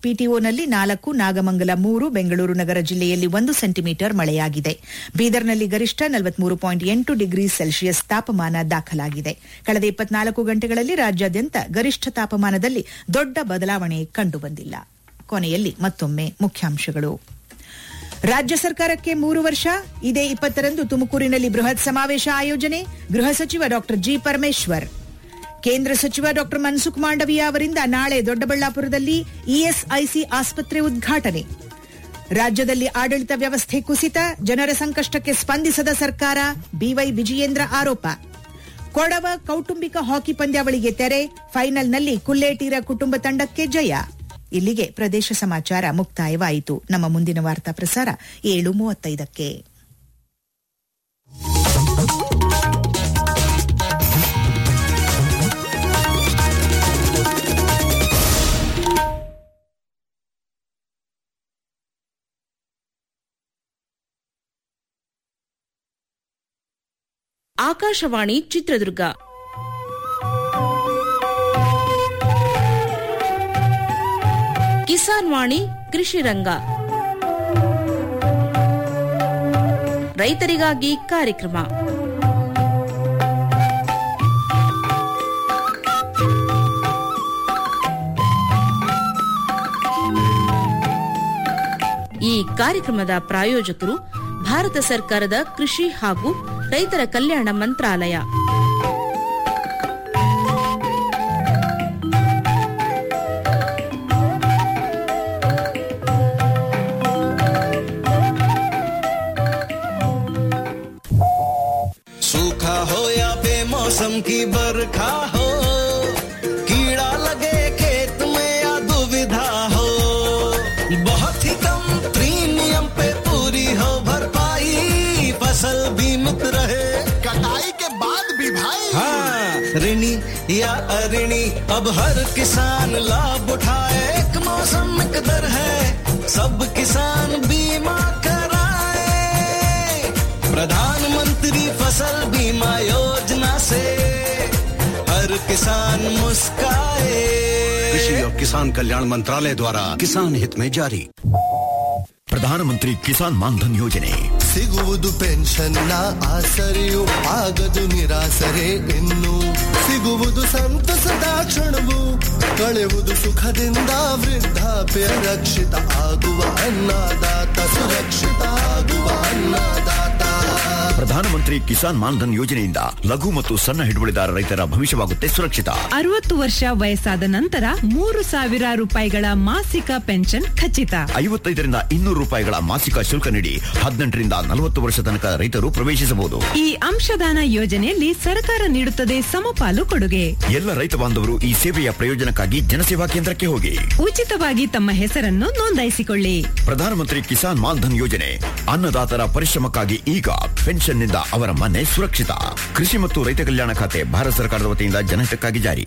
ಪಿಟಿಒನಲ್ಲಿ ನಾಲ್ಕು ನಾಗಮಂಗಲ ಮೂರು ಬೆಂಗಳೂರು ನಗರ ಜಿಲ್ಲೆಯಲ್ಲಿ ಒಂದು ಸೆಂಟಿಮೀಟರ್ ಮಳೆಯಾಗಿದೆ ಬೀದರ್ನಲ್ಲಿ ಗರಿಷ್ಠ ನಲವತ್ಮೂರು ಪಾಯಿಂಟ್ ಎಂಟು ಡಿಗ್ರಿ ಸೆಲ್ಸಿಯಸ್ ತಾಪಮಾನ ದಾಖಲಾಗಿದೆ ಕಳೆದ ಇಪ್ಪತ್ನಾಲ್ಕು ಗಂಟೆಗಳಲ್ಲಿ ರಾಜ್ಯಾದ್ಯಂತ ಗರಿಷ್ಠ ತಾಪಮಾನದಲ್ಲಿ ದೊಡ್ಡ ಬದಲಾವಣೆ ಕಂಡುಬಂದಿಲ್ಲ ಕೊನೆಯಲ್ಲಿ ಮತ್ತೊಮ್ಮೆ ಮುಖ್ಯಾಂಶಗಳು ರಾಜ್ಯ ಸರ್ಕಾರಕ್ಕೆ ಮೂರು ವರ್ಷ ಇದೇ ಇಪ್ಪತ್ತರಂದು ತುಮಕೂರಿನಲ್ಲಿ ಬೃಹತ್ ಸಮಾವೇಶ ಆಯೋಜನೆ ಗೃಹ ಸಚಿವ ಡಾ ಜಿ ಪರಮೇಶ್ವರ್ ಕೇಂದ್ರ ಸಚಿವ ಡಾ ಮನ್ಸುಖ್ ಮಾಂಡವಿಯಾ ಅವರಿಂದ ನಾಳೆ ದೊಡ್ಡಬಳ್ಳಾಪುರದಲ್ಲಿ ಇಎಸ್ಐಸಿ ಆಸ್ಪತ್ರೆ ಉದ್ಘಾಟನೆ ರಾಜ್ಯದಲ್ಲಿ ಆಡಳಿತ ವ್ಯವಸ್ಥೆ ಕುಸಿತ ಜನರ ಸಂಕಷ್ಟಕ್ಕೆ ಸ್ಪಂದಿಸದ ಸರ್ಕಾರ ಬಿವೈ ವಿಜಯೇಂದ್ರ ಆರೋಪ ಕೊಡವ ಕೌಟುಂಬಿಕ ಹಾಕಿ ಪಂದ್ಯಾವಳಿಗೆ ತೆರೆ ಫೈನಲ್ನಲ್ಲಿ ಕುಲ್ಲೇಟೀರ ಕುಟುಂಬ ತಂಡಕ್ಕೆ ಜಯ ಇಲ್ಲಿಗೆ ಪ್ರದೇಶ ಸಮಾಚಾರ ಮುಕ್ತಾಯವಾಯಿತು ನಮ್ಮ ಮುಂದಿನ ವಾರ್ತಾ ಪ್ರಸಾರ ಏಳು ಮೂವತ್ತೈದಕ್ಕೆ ಆಕಾಶವಾಣಿ ಚಿತ್ರದುರ್ಗ ಕಿಸಾನ್ ವಾಣಿ ಕೃಷಿ ರಂಗ ರೈತರಿಗಾಗಿ ಕಾರ್ಯಕ್ರಮ ಈ ಕಾರ್ಯಕ್ರಮದ ಪ್ರಾಯೋಜಕರು ಭಾರತ ಸರ್ಕಾರದ ಕೃಷಿ ಹಾಗೂ ರೈತರ ಕಲ್ಯಾಣ ಮಂತ್ರಾಲಯ सूखा हो या बेमौसम की बरखा हो कीड़ा लगे खेत में या दुविधा हो बहुत ही कम प्रीमियम पे पूरी हो भरपाई फसल बीमित रहे कटाई के बाद भी भाई हाँ ऋणी या अऋणी अब हर किसान लाभ उठाए एक मौसम एक दर है सब किसान बीमा कराए प्रधानमंत्री फसल बीमा योजना से हर किसान मुस्काए कृषि और किसान कल्याण मंत्रालय द्वारा किसान हित में जारी ಪ್ರಧಾನಮಂತ್ರಿ ಕಿಸಾನ್ ಮಾನ್ಧನ್ ಯೋಜನೆ ಸಿಗುವುದು ಪೆನ್ಷನ್ನ ಆಸರೆಯು ಆಗದು ನಿರಾಸರೆ ಇನ್ನು ಸಿಗುವುದು ಸಂತಸದ ಕ್ಷಣವು ಕಳೆಯುವುದು ಸುಖದಿಂದ ವೃದ್ಧಾಪ್ಯ ರಕ್ಷಿತ ಆಗುವ ಅನ್ನದಾತ ಸುರಕ್ಷಿತ ಆಗುವ ಅನ್ನದಾತ ಪ್ರಧಾನಮಂತ್ರಿ ಕಿಸಾನ್ ಮಾನ್ಧನ್ ಯೋಜನೆಯಿಂದ ಲಘು ಮತ್ತು ಸಣ್ಣ ಹಿಡುವಳಿದಾರ ರೈತರ ಭವಿಷ್ಯವಾಗುತ್ತೆ ಸುರಕ್ಷಿತ ಅರವತ್ತು ವರ್ಷ ವಯಸ್ಸಾದ ನಂತರ ಮೂರು ಸಾವಿರ ರೂಪಾಯಿಗಳ ಮಾಸಿಕ ಪೆನ್ಷನ್ ಖಚಿತ ಐವತ್ತೈದರಿಂದ ಇನ್ನೂರು ರೂಪಾಯಿಗಳ ಮಾಸಿಕ ಶುಲ್ಕ ನೀಡಿ ಹದಿನೆಂಟರಿಂದ ನಲವತ್ತು ವರ್ಷ ತನಕ ರೈತರು ಪ್ರವೇಶಿಸಬಹುದು ಈ ಅಂಶದಾನ ಯೋಜನೆಯಲ್ಲಿ ಸರ್ಕಾರ ನೀಡುತ್ತದೆ ಸಮಪಾಲು ಕೊಡುಗೆ ಎಲ್ಲ ರೈತ ಬಾಂಧವರು ಈ ಸೇವೆಯ ಪ್ರಯೋಜನಕ್ಕಾಗಿ ಜನಸೇವಾ ಕೇಂದ್ರಕ್ಕೆ ಹೋಗಿ ಉಚಿತವಾಗಿ ತಮ್ಮ ಹೆಸರನ್ನು ನೋಂದಾಯಿಸಿಕೊಳ್ಳಿ ಪ್ರಧಾನಮಂತ್ರಿ ಕಿಸಾನ್ ಮಾನ್ಧನ್ ಯೋಜನೆ ಅನ್ನದಾತರ ಪರಿಶ್ರಮಕ್ಕಾಗಿ ಈಗ ಪೆನ್ಷನ್ನಿಂದ ಅವರ ಮನೆ ಸುರಕ್ಷಿತ ಕೃಷಿ ಮತ್ತು ರೈತ ಕಲ್ಯಾಣ ಖಾತೆ ಭಾರತ ಸರ್ಕಾರದ ವತಿಯಿಂದ ಜನಹಿತಕ್ಕಾಗಿ ಜಾರಿ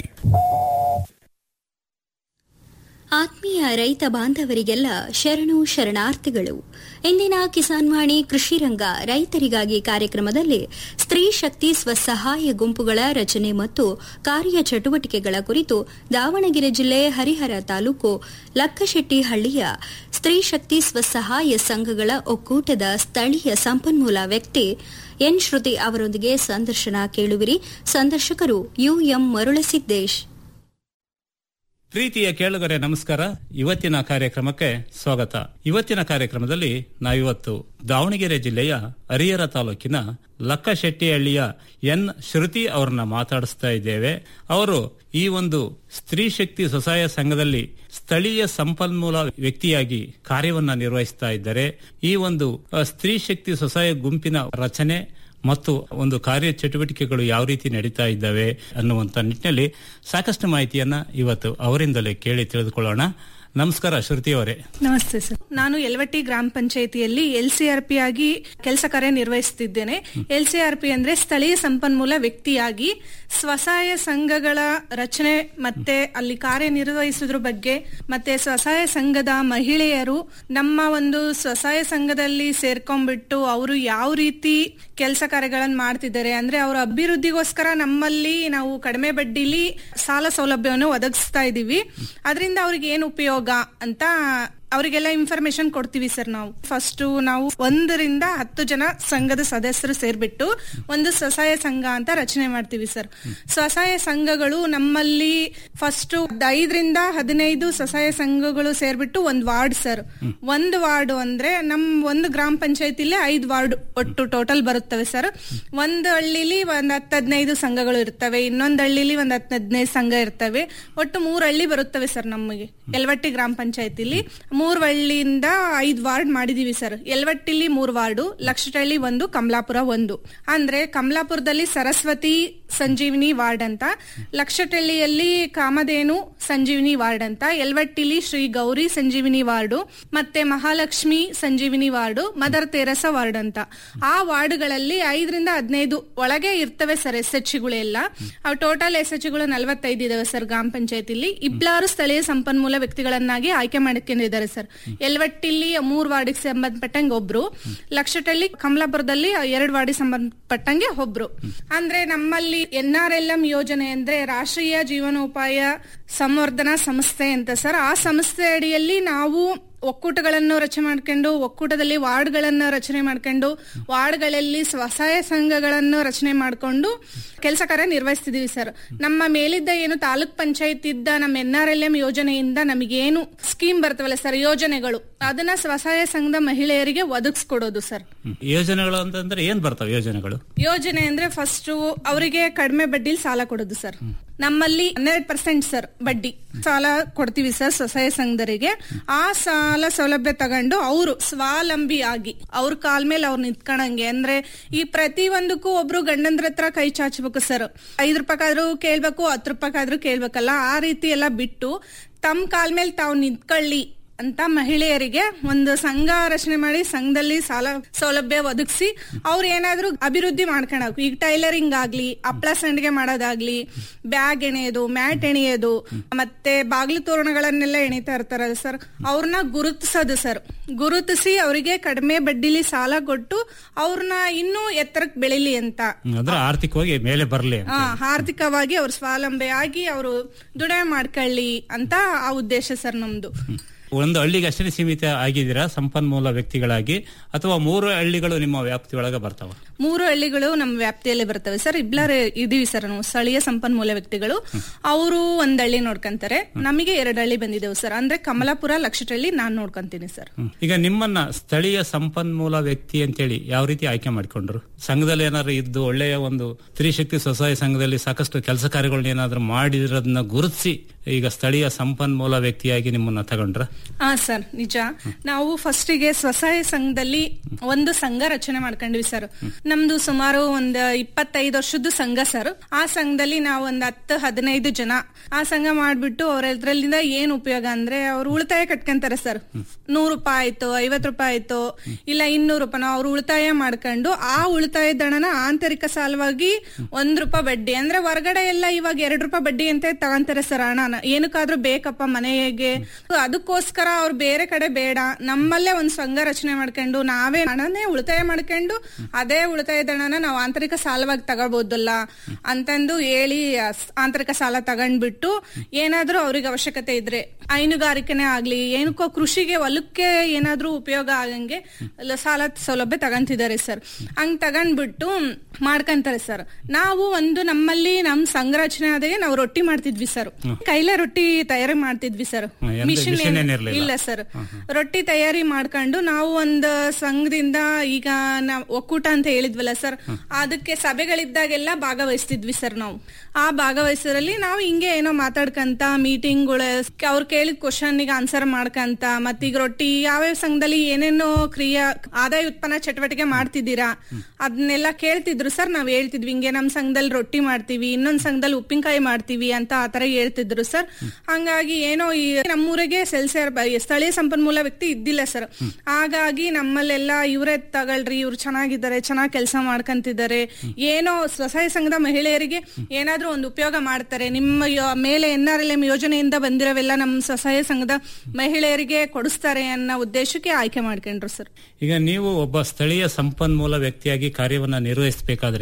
ಆತ್ಮೀಯ ರೈತ ಬಾಂಧವರಿಗೆಲ್ಲ ಶರಣು ಶರಣಾರ್ಥಿಗಳು ಇಂದಿನ ಕಿಸಾನ್ ವಾಣಿ ಕೃಷಿ ರಂಗ ರೈತರಿಗಾಗಿ ಕಾರ್ಯಕ್ರಮದಲ್ಲಿ ಸ್ತ್ರೀ ಶಕ್ತಿ ಸ್ವಸಹಾಯ ಗುಂಪುಗಳ ರಚನೆ ಮತ್ತು ಕಾರ್ಯಚಟುವಟಿಕೆಗಳ ಕುರಿತು ದಾವಣಗೆರೆ ಜಿಲ್ಲೆ ಹರಿಹರ ತಾಲೂಕು ಲಕ್ಕಶೆಟ್ಟಿಹಳ್ಳಿಯ ಸ್ತ್ರೀ ಶಕ್ತಿ ಸ್ವಸಹಾಯ ಸಂಘಗಳ ಒಕ್ಕೂಟದ ಸ್ಥಳೀಯ ಸಂಪನ್ಮೂಲ ವ್ಯಕ್ತಿ ಎನ್ ಶ್ರುತಿ ಅವರೊಂದಿಗೆ ಸಂದರ್ಶನ ಕೇಳುವಿರಿ ಸಂದರ್ಶಕರು ಯುಎಂ ಮರುಳಸಿದ್ದೇಶ್ ಪ್ರೀತಿಯ ಕೇಳುಗರೆ ನಮಸ್ಕಾರ ಇವತ್ತಿನ ಕಾರ್ಯಕ್ರಮಕ್ಕೆ ಸ್ವಾಗತ ಇವತ್ತಿನ ಕಾರ್ಯಕ್ರಮದಲ್ಲಿ ನಾವಿವತ್ತು ದಾವಣಗೆರೆ ಜಿಲ್ಲೆಯ ಹರಿಹರ ತಾಲೂಕಿನ ಲಕ್ಕಶೆಟ್ಟಿಹಳ್ಳಿಯ ಎನ್ ಶ್ರುತಿ ಅವರನ್ನ ಮಾತಾಡಿಸ್ತಾ ಇದ್ದೇವೆ ಅವರು ಈ ಒಂದು ಸ್ತ್ರೀ ಶಕ್ತಿ ಸ್ವಸಹಾಯ ಸಂಘದಲ್ಲಿ ಸ್ಥಳೀಯ ಸಂಪನ್ಮೂಲ ವ್ಯಕ್ತಿಯಾಗಿ ಕಾರ್ಯವನ್ನ ನಿರ್ವಹಿಸ್ತಾ ಇದ್ದಾರೆ ಈ ಒಂದು ಅ, ಸ್ತ್ರೀ ಶಕ್ತಿ ಸ್ವಸಹಾಯ ಗುಂಪಿನ ರಚನೆ ಮತ್ತು ಒಂದು ಕಾರ್ಯ ಚಟುವಟಿಕೆಗಳು ಯಾವ ರೀತಿ ನಡೀತಾ ಇದ್ದಾವೆ ಅನ್ನುವಂತ ನಿಟ್ಟಿನಲ್ಲಿ ಸಾಕಷ್ಟು ಮಾಹಿತಿಯನ್ನ ಇವತ್ತು ಅವರಿಂದಲೇ ಕೇಳಿ ತಿಳಿದುಕೊಳ್ಳೋಣ ನಮಸ್ಕಾರ ಶ್ರುತಿ ಅವರೇ ನಮಸ್ತೆ ಸರ್ ನಾನು ಯಲವಟ್ಟಿ ಗ್ರಾಮ ಪಂಚಾಯಿತಿಯಲ್ಲಿ ಎಲ್ ಸಿ ಆರ್ ಪಿ ಆಗಿ ಕೆಲಸ ಕಾರ್ಯ ನಿರ್ವಹಿಸುತ್ತಿದ್ದೇನೆ ಎಲ್ ಸಿ ಆರ್ ಪಿ ಅಂದ್ರೆ ಸ್ಥಳೀಯ ಸಂಪನ್ಮೂಲ ವ್ಯಕ್ತಿಯಾಗಿ ಸ್ವಸಹಾಯ ಸಂಘಗಳ ರಚನೆ ಮತ್ತೆ ಅಲ್ಲಿ ಕಾರ್ಯನಿರ್ವಹಿಸೋದ್ರ ಬಗ್ಗೆ ಮತ್ತೆ ಸ್ವಸಹಾಯ ಸಂಘದ ಮಹಿಳೆಯರು ನಮ್ಮ ಒಂದು ಸ್ವಸಹಾಯ ಸಂಘದಲ್ಲಿ ಸೇರ್ಕೊಂಡ್ಬಿಟ್ಟು ಅವರು ಯಾವ ರೀತಿ ಕೆಲಸ ಕಾರ್ಯಗಳನ್ನು ಮಾಡ್ತಿದ್ದಾರೆ ಅಂದ್ರೆ ಅವರ ಅಭಿವೃದ್ಧಿಗೋಸ್ಕರ ನಮ್ಮಲ್ಲಿ ನಾವು ಕಡಿಮೆ ಬಡ್ಡಿಲಿ ಸಾಲ ಸೌಲಭ್ಯವನ್ನು ಒದಗಿಸ್ತಾ ಇದೀವಿ ಅದರಿಂದ ಅವ್ರಿಗೆ ಏನು ಉಪಯೋಗ ಉಪಯೋಗ ಅಂತ ಅವರಿಗೆಲ್ಲ ಇನ್ಫಾರ್ಮೇಶನ್ ಕೊಡ್ತೀವಿ ಸರ್ ನಾವು ಫಸ್ಟ್ ನಾವು ಒಂದರಿಂದ ಹತ್ತು ಜನ ಸಂಘದ ಸದಸ್ಯರು ಸೇರ್ಬಿಟ್ಟು ಒಂದು ಸ್ವಸಹಾಯ ಸಂಘ ಅಂತ ರಚನೆ ಮಾಡ್ತೀವಿ ಸರ್ ಸ್ವಸಹಾಯ ಸಂಘಗಳು ನಮ್ಮಲ್ಲಿ ಫಸ್ಟ್ ಐದರಿಂದ ಹದಿನೈದು ಸ್ವಸಹಾಯ ಸಂಘಗಳು ಸೇರ್ಬಿಟ್ಟು ಒಂದ್ ವಾರ್ಡ್ ಸರ್ ಒಂದು ವಾರ್ಡ್ ಅಂದ್ರೆ ನಮ್ ಒಂದು ಗ್ರಾಮ ಪಂಚಾಯತಿಲಿ ಐದು ವಾರ್ಡ್ ಒಟ್ಟು ಟೋಟಲ್ ಬರುತ್ತವೆ ಸರ್ ಒಂದು ಹಳ್ಳಿಲಿ ಒಂದ್ ಹತ್ತು ಹದಿನೈದು ಸಂಘಗಳು ಇರ್ತವೆ ಇನ್ನೊಂದು ಹಳ್ಳಿಲಿ ಒಂದ್ ಹತ್ತು ಹದಿನೈದು ಸಂಘ ಇರ್ತವೆ ಒಟ್ಟು ಮೂರು ಹಳ್ಳಿ ಬರುತ್ತವೆ ಸರ್ ನಮಗೆ ಯಲವಟ್ಟಿ ಗ್ರಾಮ ಪಂಚಾಯತಿಲಿ ಮೂರು ಹಳ್ಳಿಯಿಂದ ಐದು ವಾರ್ಡ್ ಮಾಡಿದೀವಿ ಸರ್ ಯಲವಟ್ಟಿಲಿ ಮೂರು ವಾರ್ಡು ಲಕ್ಷಟಳ್ಳಿ ಒಂದು ಕಮಲಾಪುರ ಒಂದು ಅಂದ್ರೆ ಕಮಲಾಪುರದಲ್ಲಿ ಸರಸ್ವತಿ ಸಂಜೀವಿನಿ ವಾರ್ಡ್ ಅಂತ ಲಕ್ಷಟಳ್ಳಿಯಲ್ಲಿ ಕಾಮಧೇನು ಸಂಜೀವಿನಿ ವಾರ್ಡ್ ಅಂತ ಯಲವಟ್ಟಿಲಿ ಶ್ರೀ ಗೌರಿ ಸಂಜೀವಿನಿ ವಾರ್ಡು ಮತ್ತೆ Mahalakshmi Sanjeevini ward Mother Teresa ward ಅಂತ ಆ ವಾರ್ಡ್ಗಳಲ್ಲಿ ಐದರಿಂದ ಹದಿನೈದು ಒಳಗೆ ಇರ್ತವೆ ಸರ್ ಎಸ್ ಎಚ್ ಗಳೆಲ್ಲ ಟೋಟಲ್ ಎಸ್ ಎಚ್ ಗಳು ನಲವತ್ತೈದು ಇದಾವೆ ಸರ್ ಗ್ರಾಮ ಪಂಚಾಯತಿಲಿ ಇಬ್ಬರು ಸ್ಥಳೀಯ ಸಂಪನ್ಮೂಲ ವ್ಯಕ್ತಿಗಳನ್ನಾಗಿ ಆಯ್ಕೆ ಮಾಡಿಕೊಂಡಿದ್ದಾರೆ ಸರ್ ಯಲವಟ್ಟಿಲಿ ಮೂರ್ ವಾರ್ಡಿಗೆ ಸಂಬಂಧಪಟ್ಟಂಗೆ ಒಬ್ರು ಲಕ್ಷಟಳ್ಳಿ ಕಮಲಾಪುರದಲ್ಲಿ ಎರಡು ವಾರ್ಡಿಗೆ ಸಂಬಂಧಪಟ್ಟಂಗೆ ಒಬ್ರು ಅಂದ್ರೆ ನಮ್ಮಲ್ಲಿ ಎನ್ ಆರ್ ಎಲ್ ಎಂ ಯೋಜನೆ ಅಂದ್ರೆ ರಾಷ್ಟ್ರೀಯ ಜೀವನೋಪಾಯ ಸಂವರ್ಧನಾ ಸಂಸ್ಥೆ ಅಂತ ಸರ್ ಆ ಸಂಸ್ಥೆ ಅಡಿಯಲ್ಲಿ ನಾವು ಒಕ್ಕೂಟಗಳನ್ನು ರಚನೆ ಮಾಡ್ಕೊಂಡು ಒಕ್ಕೂಟದಲ್ಲಿ ವಾರ್ಡ್ಗಳನ್ನು ರಚನೆ ಮಾಡ್ಕೊಂಡು ವಾರ್ಡ್ಗಳಲ್ಲಿ ಸ್ವಸಹಾಯ ಸಂಘಗಳನ್ನು ರಚನೆ ಮಾಡ್ಕೊಂಡು ಕೆಲಸ ಕಾರ್ಯ ನಿರ್ವಹಿಸ್ತಿದೀವಿ ಸರ್ ನಮ್ಮ ಮೇಲಿದ್ದ ಏನು ತಾಲೂಕ್ ಪಂಚಾಯತ್ ಇದ್ದ ನಮ್ಮ ಎನ್ ಆರ್ ಎಲ್ ಎಂ ಯೋಜನೆಯಿಂದ ನಮಗೇನು ಸ್ಕೀಮ್ ಬರ್ತವಲ್ಲ ಸರ್ ಯೋಜನೆಗಳು ಅದನ್ನ ಸ್ವಸಹಾಯ ಸಂಘದ ಮಹಿಳೆಯರಿಗೆ ಒದಗಿಸ್ಕೊಡೋದು ಸರ್ ಯೋಜನೆಗಳು ಅಂತಂದ್ರೆ ಏನ್ ಬರ್ತಾವೆ ಯೋಜನೆಗಳು ಯೋಜನೆ ಅಂದ್ರೆ ಫಸ್ಟ್ ಅವರಿಗೆ ಕಡಿಮೆ ಬಡ್ಡಿಲಿ ಸಾಲ ಕೊಡೋದು ಸರ್ ನಮ್ಮಲ್ಲಿ ಹನ್ನೆರಡು ಪರ್ಸೆಂಟ್ ಸರ್ ಬಡ್ಡಿ ಸಾಲ ಕೊಡ್ತೀವಿ ಸರ್ ಸ್ವಸಹಾಯ ಸಂಘದರಿಗೆ ಆ ಸಾಲ ಸೌಲಭ್ಯ ತಗೊಂಡು ಅವರು ಸ್ವಾವಲಂಬಿ ಆಗಿ ಅವ್ರ ಕಾಲ್ ಮೇಲೆ ಅವ್ರು ನಿಂತ್ಕೊಂಡಂಗೆ ಅಂದ್ರೆ ಈ ಪ್ರತಿ ಒಂದಕ್ಕೂ ಒಬ್ರು ಗಂಡಂದ್ರ ಹತ್ರ ಕೈ ಚಾಚಬೇಕು ಸರ್ ಐದ್ ರೂಪಾಯಿಗಾದ್ರೂ ಕೇಳ್ಬೇಕು ಹತ್ತು ರೂಪಾಯಿಗಾದ್ರೂ ಕೇಳ್ಬೇಕಲ್ಲ ಆ ರೀತಿ ಎಲ್ಲ ಬಿಟ್ಟು ತಮ್ಮ ಕಾಲ್ ಮೇಲೆ ತಾವು ನಿಂತ್ಕೊಳ್ಳಿ ಅಂತ ಮಹಿಳೆಯರಿಗೆ ಒಂದು ಸಂಘ ರಚನೆ ಮಾಡಿ ಸಂಘದಲ್ಲಿ ಸಾಲ ಸೌಲಭ್ಯ ಒದಗಿಸಿ ಅವ್ರು ಏನಾದ್ರೂ ಅಭಿವೃದ್ಧಿ ಮಾಡ್ಕೊಳಕು ಈಗ ಟೈಲರಿಂಗ್ ಆಗ್ಲಿ ಹಪ್ಳ ಸಂಡಿಗೆ ಮಾಡೋದಾಗ್ಲಿ ಬ್ಯಾಗ್ ಎಣೆಯೋದು ಮ್ಯಾಟ್ ಎಣೆಯೋದು ಮತ್ತೆ ಬಾಗಿಲು ತೋರಣಗಳನ್ನೆಲ್ಲ ಎಣಿತಾ ಇರ್ತಾರಲ್ಲ ಸರ್ ಅವ್ರನ್ನ ಗುರುತಿಸೋದು ಸರ್ ಗುರುತಿಸಿ ಅವರಿಗೆ ಕಡಿಮೆ ಬಡ್ಡಿಲಿ ಸಾಲ ಕೊಟ್ಟು ಅವ್ರನ್ನ ಇನ್ನೂ ಎತ್ತರಕ್ಕೆ ಬೆಳಿಲಿ ಅಂತ ಅಂದ್ರೆ ಆರ್ಥಿಕವಾಗಿ ಮೇಲೆ ಬರಲಿ ಆ, ಆರ್ಥಿಕವಾಗಿ ಅವ್ರು ಸ್ವಾವಲಂಬಿ ಆಗಿ ಅವರು ದುಡಿಮೆ ಮಾಡ್ಕೊಳ್ಳಿ ಅಂತ ಆ ಉದ್ದೇಶ ಸರ್ ನಮ್ದು ಒಂದು ಹಳ್ಳಿಗೆ ಅಷ್ಟೇ ಸೀಮಿತ ಆಗಿದ್ದೀರಾ ಸಂಪನ್ಮೂಲ ವ್ಯಕ್ತಿಗಳಾಗಿ ಅಥವಾ ಮೂರು ಹಳ್ಳಿಗಳು ನಿಮ್ಮ ವ್ಯಾಪ್ತಿಯೊಳಗೆ ಬರ್ತಾವ ಮೂರು ಹಳ್ಳಿಗಳು ನಮ್ಮ ವ್ಯಾಪ್ತಿಯಲ್ಲಿ ಬರ್ತವೆ ಸರ್ ಇಬ್ಲರ್ ಇದೀವಿ ಸರ್ ನಾವು ಸ್ಥಳೀಯ ಸಂಪನ್ಮೂಲ ವ್ಯಕ್ತಿಗಳು ಅವರು ಒಂದ್ ಹಳ್ಳಿ ನೋಡ್ಕೊಂತಾರೆ ನಮಗೆ ಎರಡು ಹಳ್ಳಿ ಬಂದಿದ್ದೇವೆ ಸರ್ ಅಂದ್ರೆ ಕಮಲಾಪುರ ಲಕ್ಷಟಳ್ಳಿ ನಾನ್ ನೋಡ್ಕೊಂತೀನಿ ಸರ್ ಈಗ ನಿಮ್ಮನ್ನ ಸ್ಥಳೀಯ ಸಂಪನ್ಮೂಲ ವ್ಯಕ್ತಿ ಅಂತೇಳಿ ಯಾವ ರೀತಿ ಆಯ್ಕೆ ಮಾಡಿಕೊಂಡ್ರು ಸಂಘದಲ್ಲಿ ಏನಾದ್ರು ಇದ್ದು ಒಳ್ಳೆಯ ಒಂದು ಸ್ತ್ರೀಶಕ್ತಿ ಸ್ವಸಹಾಯ ಸಂಘದಲ್ಲಿ ಸಾಕಷ್ಟು ಕೆಲಸ ಕಾರ್ಯಗಳನ್ನ ಏನಾದ್ರು ಮಾಡಿರೋದನ್ನ ಗುರುತಿಸಿ ಈಗ ಸ್ಥಳೀಯ ಸಂಪನ್ಮೂಲ ವ್ಯಕ್ತಿಯಾಗಿ ನಿಮ್ಮನ್ನ ತಗೊಂಡ್ರ ಹಾ ಸರ್ ನಿಜ ನಾವು ಫಸ್ಟಿಗೆ ಸ್ವಸಹಾಯ ಸಂಘದಲ್ಲಿ ಒಂದು ಸಂಘ ರಚನೆ ಮಾಡ್ಕೊಂಡ್ವಿ ಸರ್ ನಮ್ದು ಸುಮಾರು ಒಂದ್ ಇಪ್ಪತ್ತೈದು ವರ್ಷದ ಸಂಘ ಸರ್ ಆ ಸಂಘದಲ್ಲಿ ನಾವು ಒಂದ್ ಹತ್ತು ಹದಿನೈದು ಜನ ಆ ಸಂಘ ಮಾಡ್ಬಿಟ್ಟು ಅವ್ರ ಇದ್ರಲ್ಲಿಂದ ಏನ್ ಉಪಯೋಗ ಅಂದ್ರೆ ಅವ್ರು ಉಳಿತಾಯ ಕಟ್ಕೊಂತಾರೆ ಸರ್ ನೂರು ರೂಪಾಯಿ ಆಯ್ತು ಐವತ್ ರೂಪಾಯಿ ಆಯ್ತು ಇಲ್ಲ ಇನ್ನೂರು ರೂಪಾಯಿ ಅವ್ರು ಉಳಿತಾಯ ಮಾಡ್ಕೊಂಡು ಆ ಉಳಿತಾಯ ದಣನ ಆಂತರಿಕ ಸಾಲವಾಗಿ ಒಂದ್ ರೂಪಾಯಿ ಬಡ್ಡಿ ಅಂದ್ರೆ ಹೊರಗಡೆ ಎಲ್ಲ ಇವಾಗ ಎರಡ್ ರೂಪಾಯಿ ಬಡ್ಡಿ ಅಂತ ತಗೊಂತಾರೆ ಸರ್ ಹಣನ ಏನಕ್ಕಾದ್ರೂ ಬೇಕಪ್ಪ ಮನೆಗೆ ಅದಕ್ಕೋಸ್ಕರ ಅವ್ರು ಬೇರೆ ಕಡೆ ಬೇಡ ನಮ್ಮಲ್ಲೇ ಒಂದ್ ಸಂಘ ರಚನೆ ಮಾಡ್ಕೊಂಡು ನಾವೇ ಹಣನೇ ಉಳಿತಾಯ ಮಾಡ್ಕೊಂಡು ಅದೇ ಉಳಿತಾಯದ ಹಣನ ನಾವು ಆಂತರಿಕ ಸಾಲವಾಗಿ ತಗೋಬಹುದಲ್ಲ ಅಂತಂದು ಹೇಳಿ ಆ ಸ್- ಆಂತರಿಕ ಸಾಲ ತಗೊಂಡ್ಬಿಟ್ಟು ಏನಾದ್ರೂ ಅವ್ರಿಗೆ ಅವಶ್ಯಕತೆ ಇದ್ರೆ ಹೈನುಗಾರಿಕೆನೇ ಆಗ್ಲಿ ಏನಕ್ಕೋ ಕೃಷಿಗೆ ಹೊಲಕ್ಕೆ ಏನಾದ್ರೂ ಉಪಯೋಗ ಆಗಂಗೆ ಲ- ಸಾಲ ಸೌಲಭ್ಯ ತಗೊಂತಿದ್ದಾರೆ ಸರ್ ಹಂಗ್ ತಗೊಂಡ್ಬಿಟ್ಟು ಮಾಡ್ಕಂತಾರೆ ಸರ್ ನಾವು ಒಂದು ನಮ್ಮಲ್ಲಿ ನಮ್ ಸಂಘ ರಚನೆ ಆದಾಗೆ ನಾವು ರೊಟ್ಟಿ ಮಾಡ್ತಿದ್ವಿ ಸರ್ ಕೈಲೇ ರೊಟ್ಟಿ ತಯಾರಿ ಮಾಡ್ತಿದ್ವಿ ಸರ್ ಹ್ಮ್, ಎಂತ ಮಿಷಿನ್ ಮಿಷಿನ್ ಏನಿರ್ಲಿಲ್ಲ. ಇಲ್ಲ ಸರ್ ರೊಟ್ಟಿ ತಯಾರಿ ಮಾಡ್ಕೊಂಡು ನಾವು ಒಂದು ಸಂಘದಿಂದ ಈಗ ನಾವ್ ಒಕ್ಕೂಟ ಅಂತ ಹೇಳಿದ್ವಲ್ಲ ಸರ್ ಅದಕ್ಕೆ ಸಭೆಗಳಿದ್ದಾಗೆಲ್ಲ ಭಾಗವಹಿಸ್ತಿದ್ವಿ ಸರ್ ನಾವು ಆ ಭಾಗವಹಿಸೋದ್ರಲ್ಲಿ ನಾವು ಹಿಂಗೆ ಏನೋ ಮಾತಾಡ್ಕಂತ ಮೀಟಿಂಗ್ಗಳು ಅವ್ರು ಕೇಳಿದ ಕ್ವಶನ್ ಗೆ ಆನ್ಸರ್ ಮಾಡ್ಕಂತ ಮತ್ತೀಗ ರೊಟ್ಟಿ ಯಾವ್ಯಾವ ಸಂಘದಲ್ಲಿ ಏನೇನೋ ಕ್ರಿಯಾ ಆದಾಯ ಉತ್ಪನ್ನ ಚಟುವಟಿಕೆ ಮಾಡ್ತಿದ್ದೀರಾ ಅದನ್ನೆಲ್ಲ ಕೇಳ್ತಿದ್ರು ಸರ್ ನಾವ್ ಹೇಳ್ತಿದ್ವಿ ಹಿಂಗೆ ನಮ್ ಸಂಘದಲ್ಲಿ ರೊಟ್ಟಿ ಮಾಡ್ತೀವಿ ಇನ್ನೊಂದ್ ಸಂಘದಲ್ಲಿ ಉಪ್ಪಿನಕಾಯಿ ಮಾಡ್ತೀವಿ ಅಂತ ಆತರ ಹೇಳ್ತಿದ್ರು ಸರ್ ಹಂಗಾಗಿ ಏನೋ ಈ ನಮ್ಮೂರಿಗೆ ಸೆಲ್ಸಿಯರ್ ಸ್ಥಳೀಯ ಸಂಪನ್ಮೂಲ ವ್ಯಕ್ತಿ ಇದ್ದಿಲ್ಲ ಸರ್ ಹಾಗಾಗಿ ನಮ್ಮಲ್ಲೆಲ್ಲ ಇವರೇ ತಗೊಳ್ರಿ ಇವ್ರು ಚೆನ್ನಾಗಿದ್ದಾರೆ ಚೆನ್ನಾಗಿ ಕೆಲಸ ಮಾಡ್ಕಂತಿದ್ದಾರೆ ಏನೋ ಸ್ವಸಹಾಯ ಸಂಘದ ಮಹಿಳೆಯರಿಗೆ ಏನಾದ್ರೂ ಒಂದು ಉಪಯೋಗ ಮಾಡ್ತಾರೆ ನಿಮ್ಮ ಯೋ- ಮೇಲೆ ಎನ್ ಆರ್ ಎಲ್ ಎಂ ಯೋಜನೆಯಿಂದ ಬಂದಿರೋವೆಲ್ಲ ನಮ್ಮ ಸ್ವಸಹಾಯ ಸಂಘದ ಮಹಿಳೆಯರಿಗೆ ಕೊಡಿಸ್ತಾರೆ ಅನ್ನೋ ಉದ್ದೇಶಕ್ಕೆ ಆಯ್ಕೆ ಮಾಡ್ಕೊಂಡ್ರು ಸರ್ ಈಗ ನೀವು ಒಬ್ಬ ಸ್ಥಳೀಯ ಸಂಪನ್ಮೂಲ ವ್ಯಕ್ತಿಯಾಗಿ ಕಾರ್ಯವನ್ನ ನಿರ್ವಹಿಸಬೇಕಾದ್ರೆ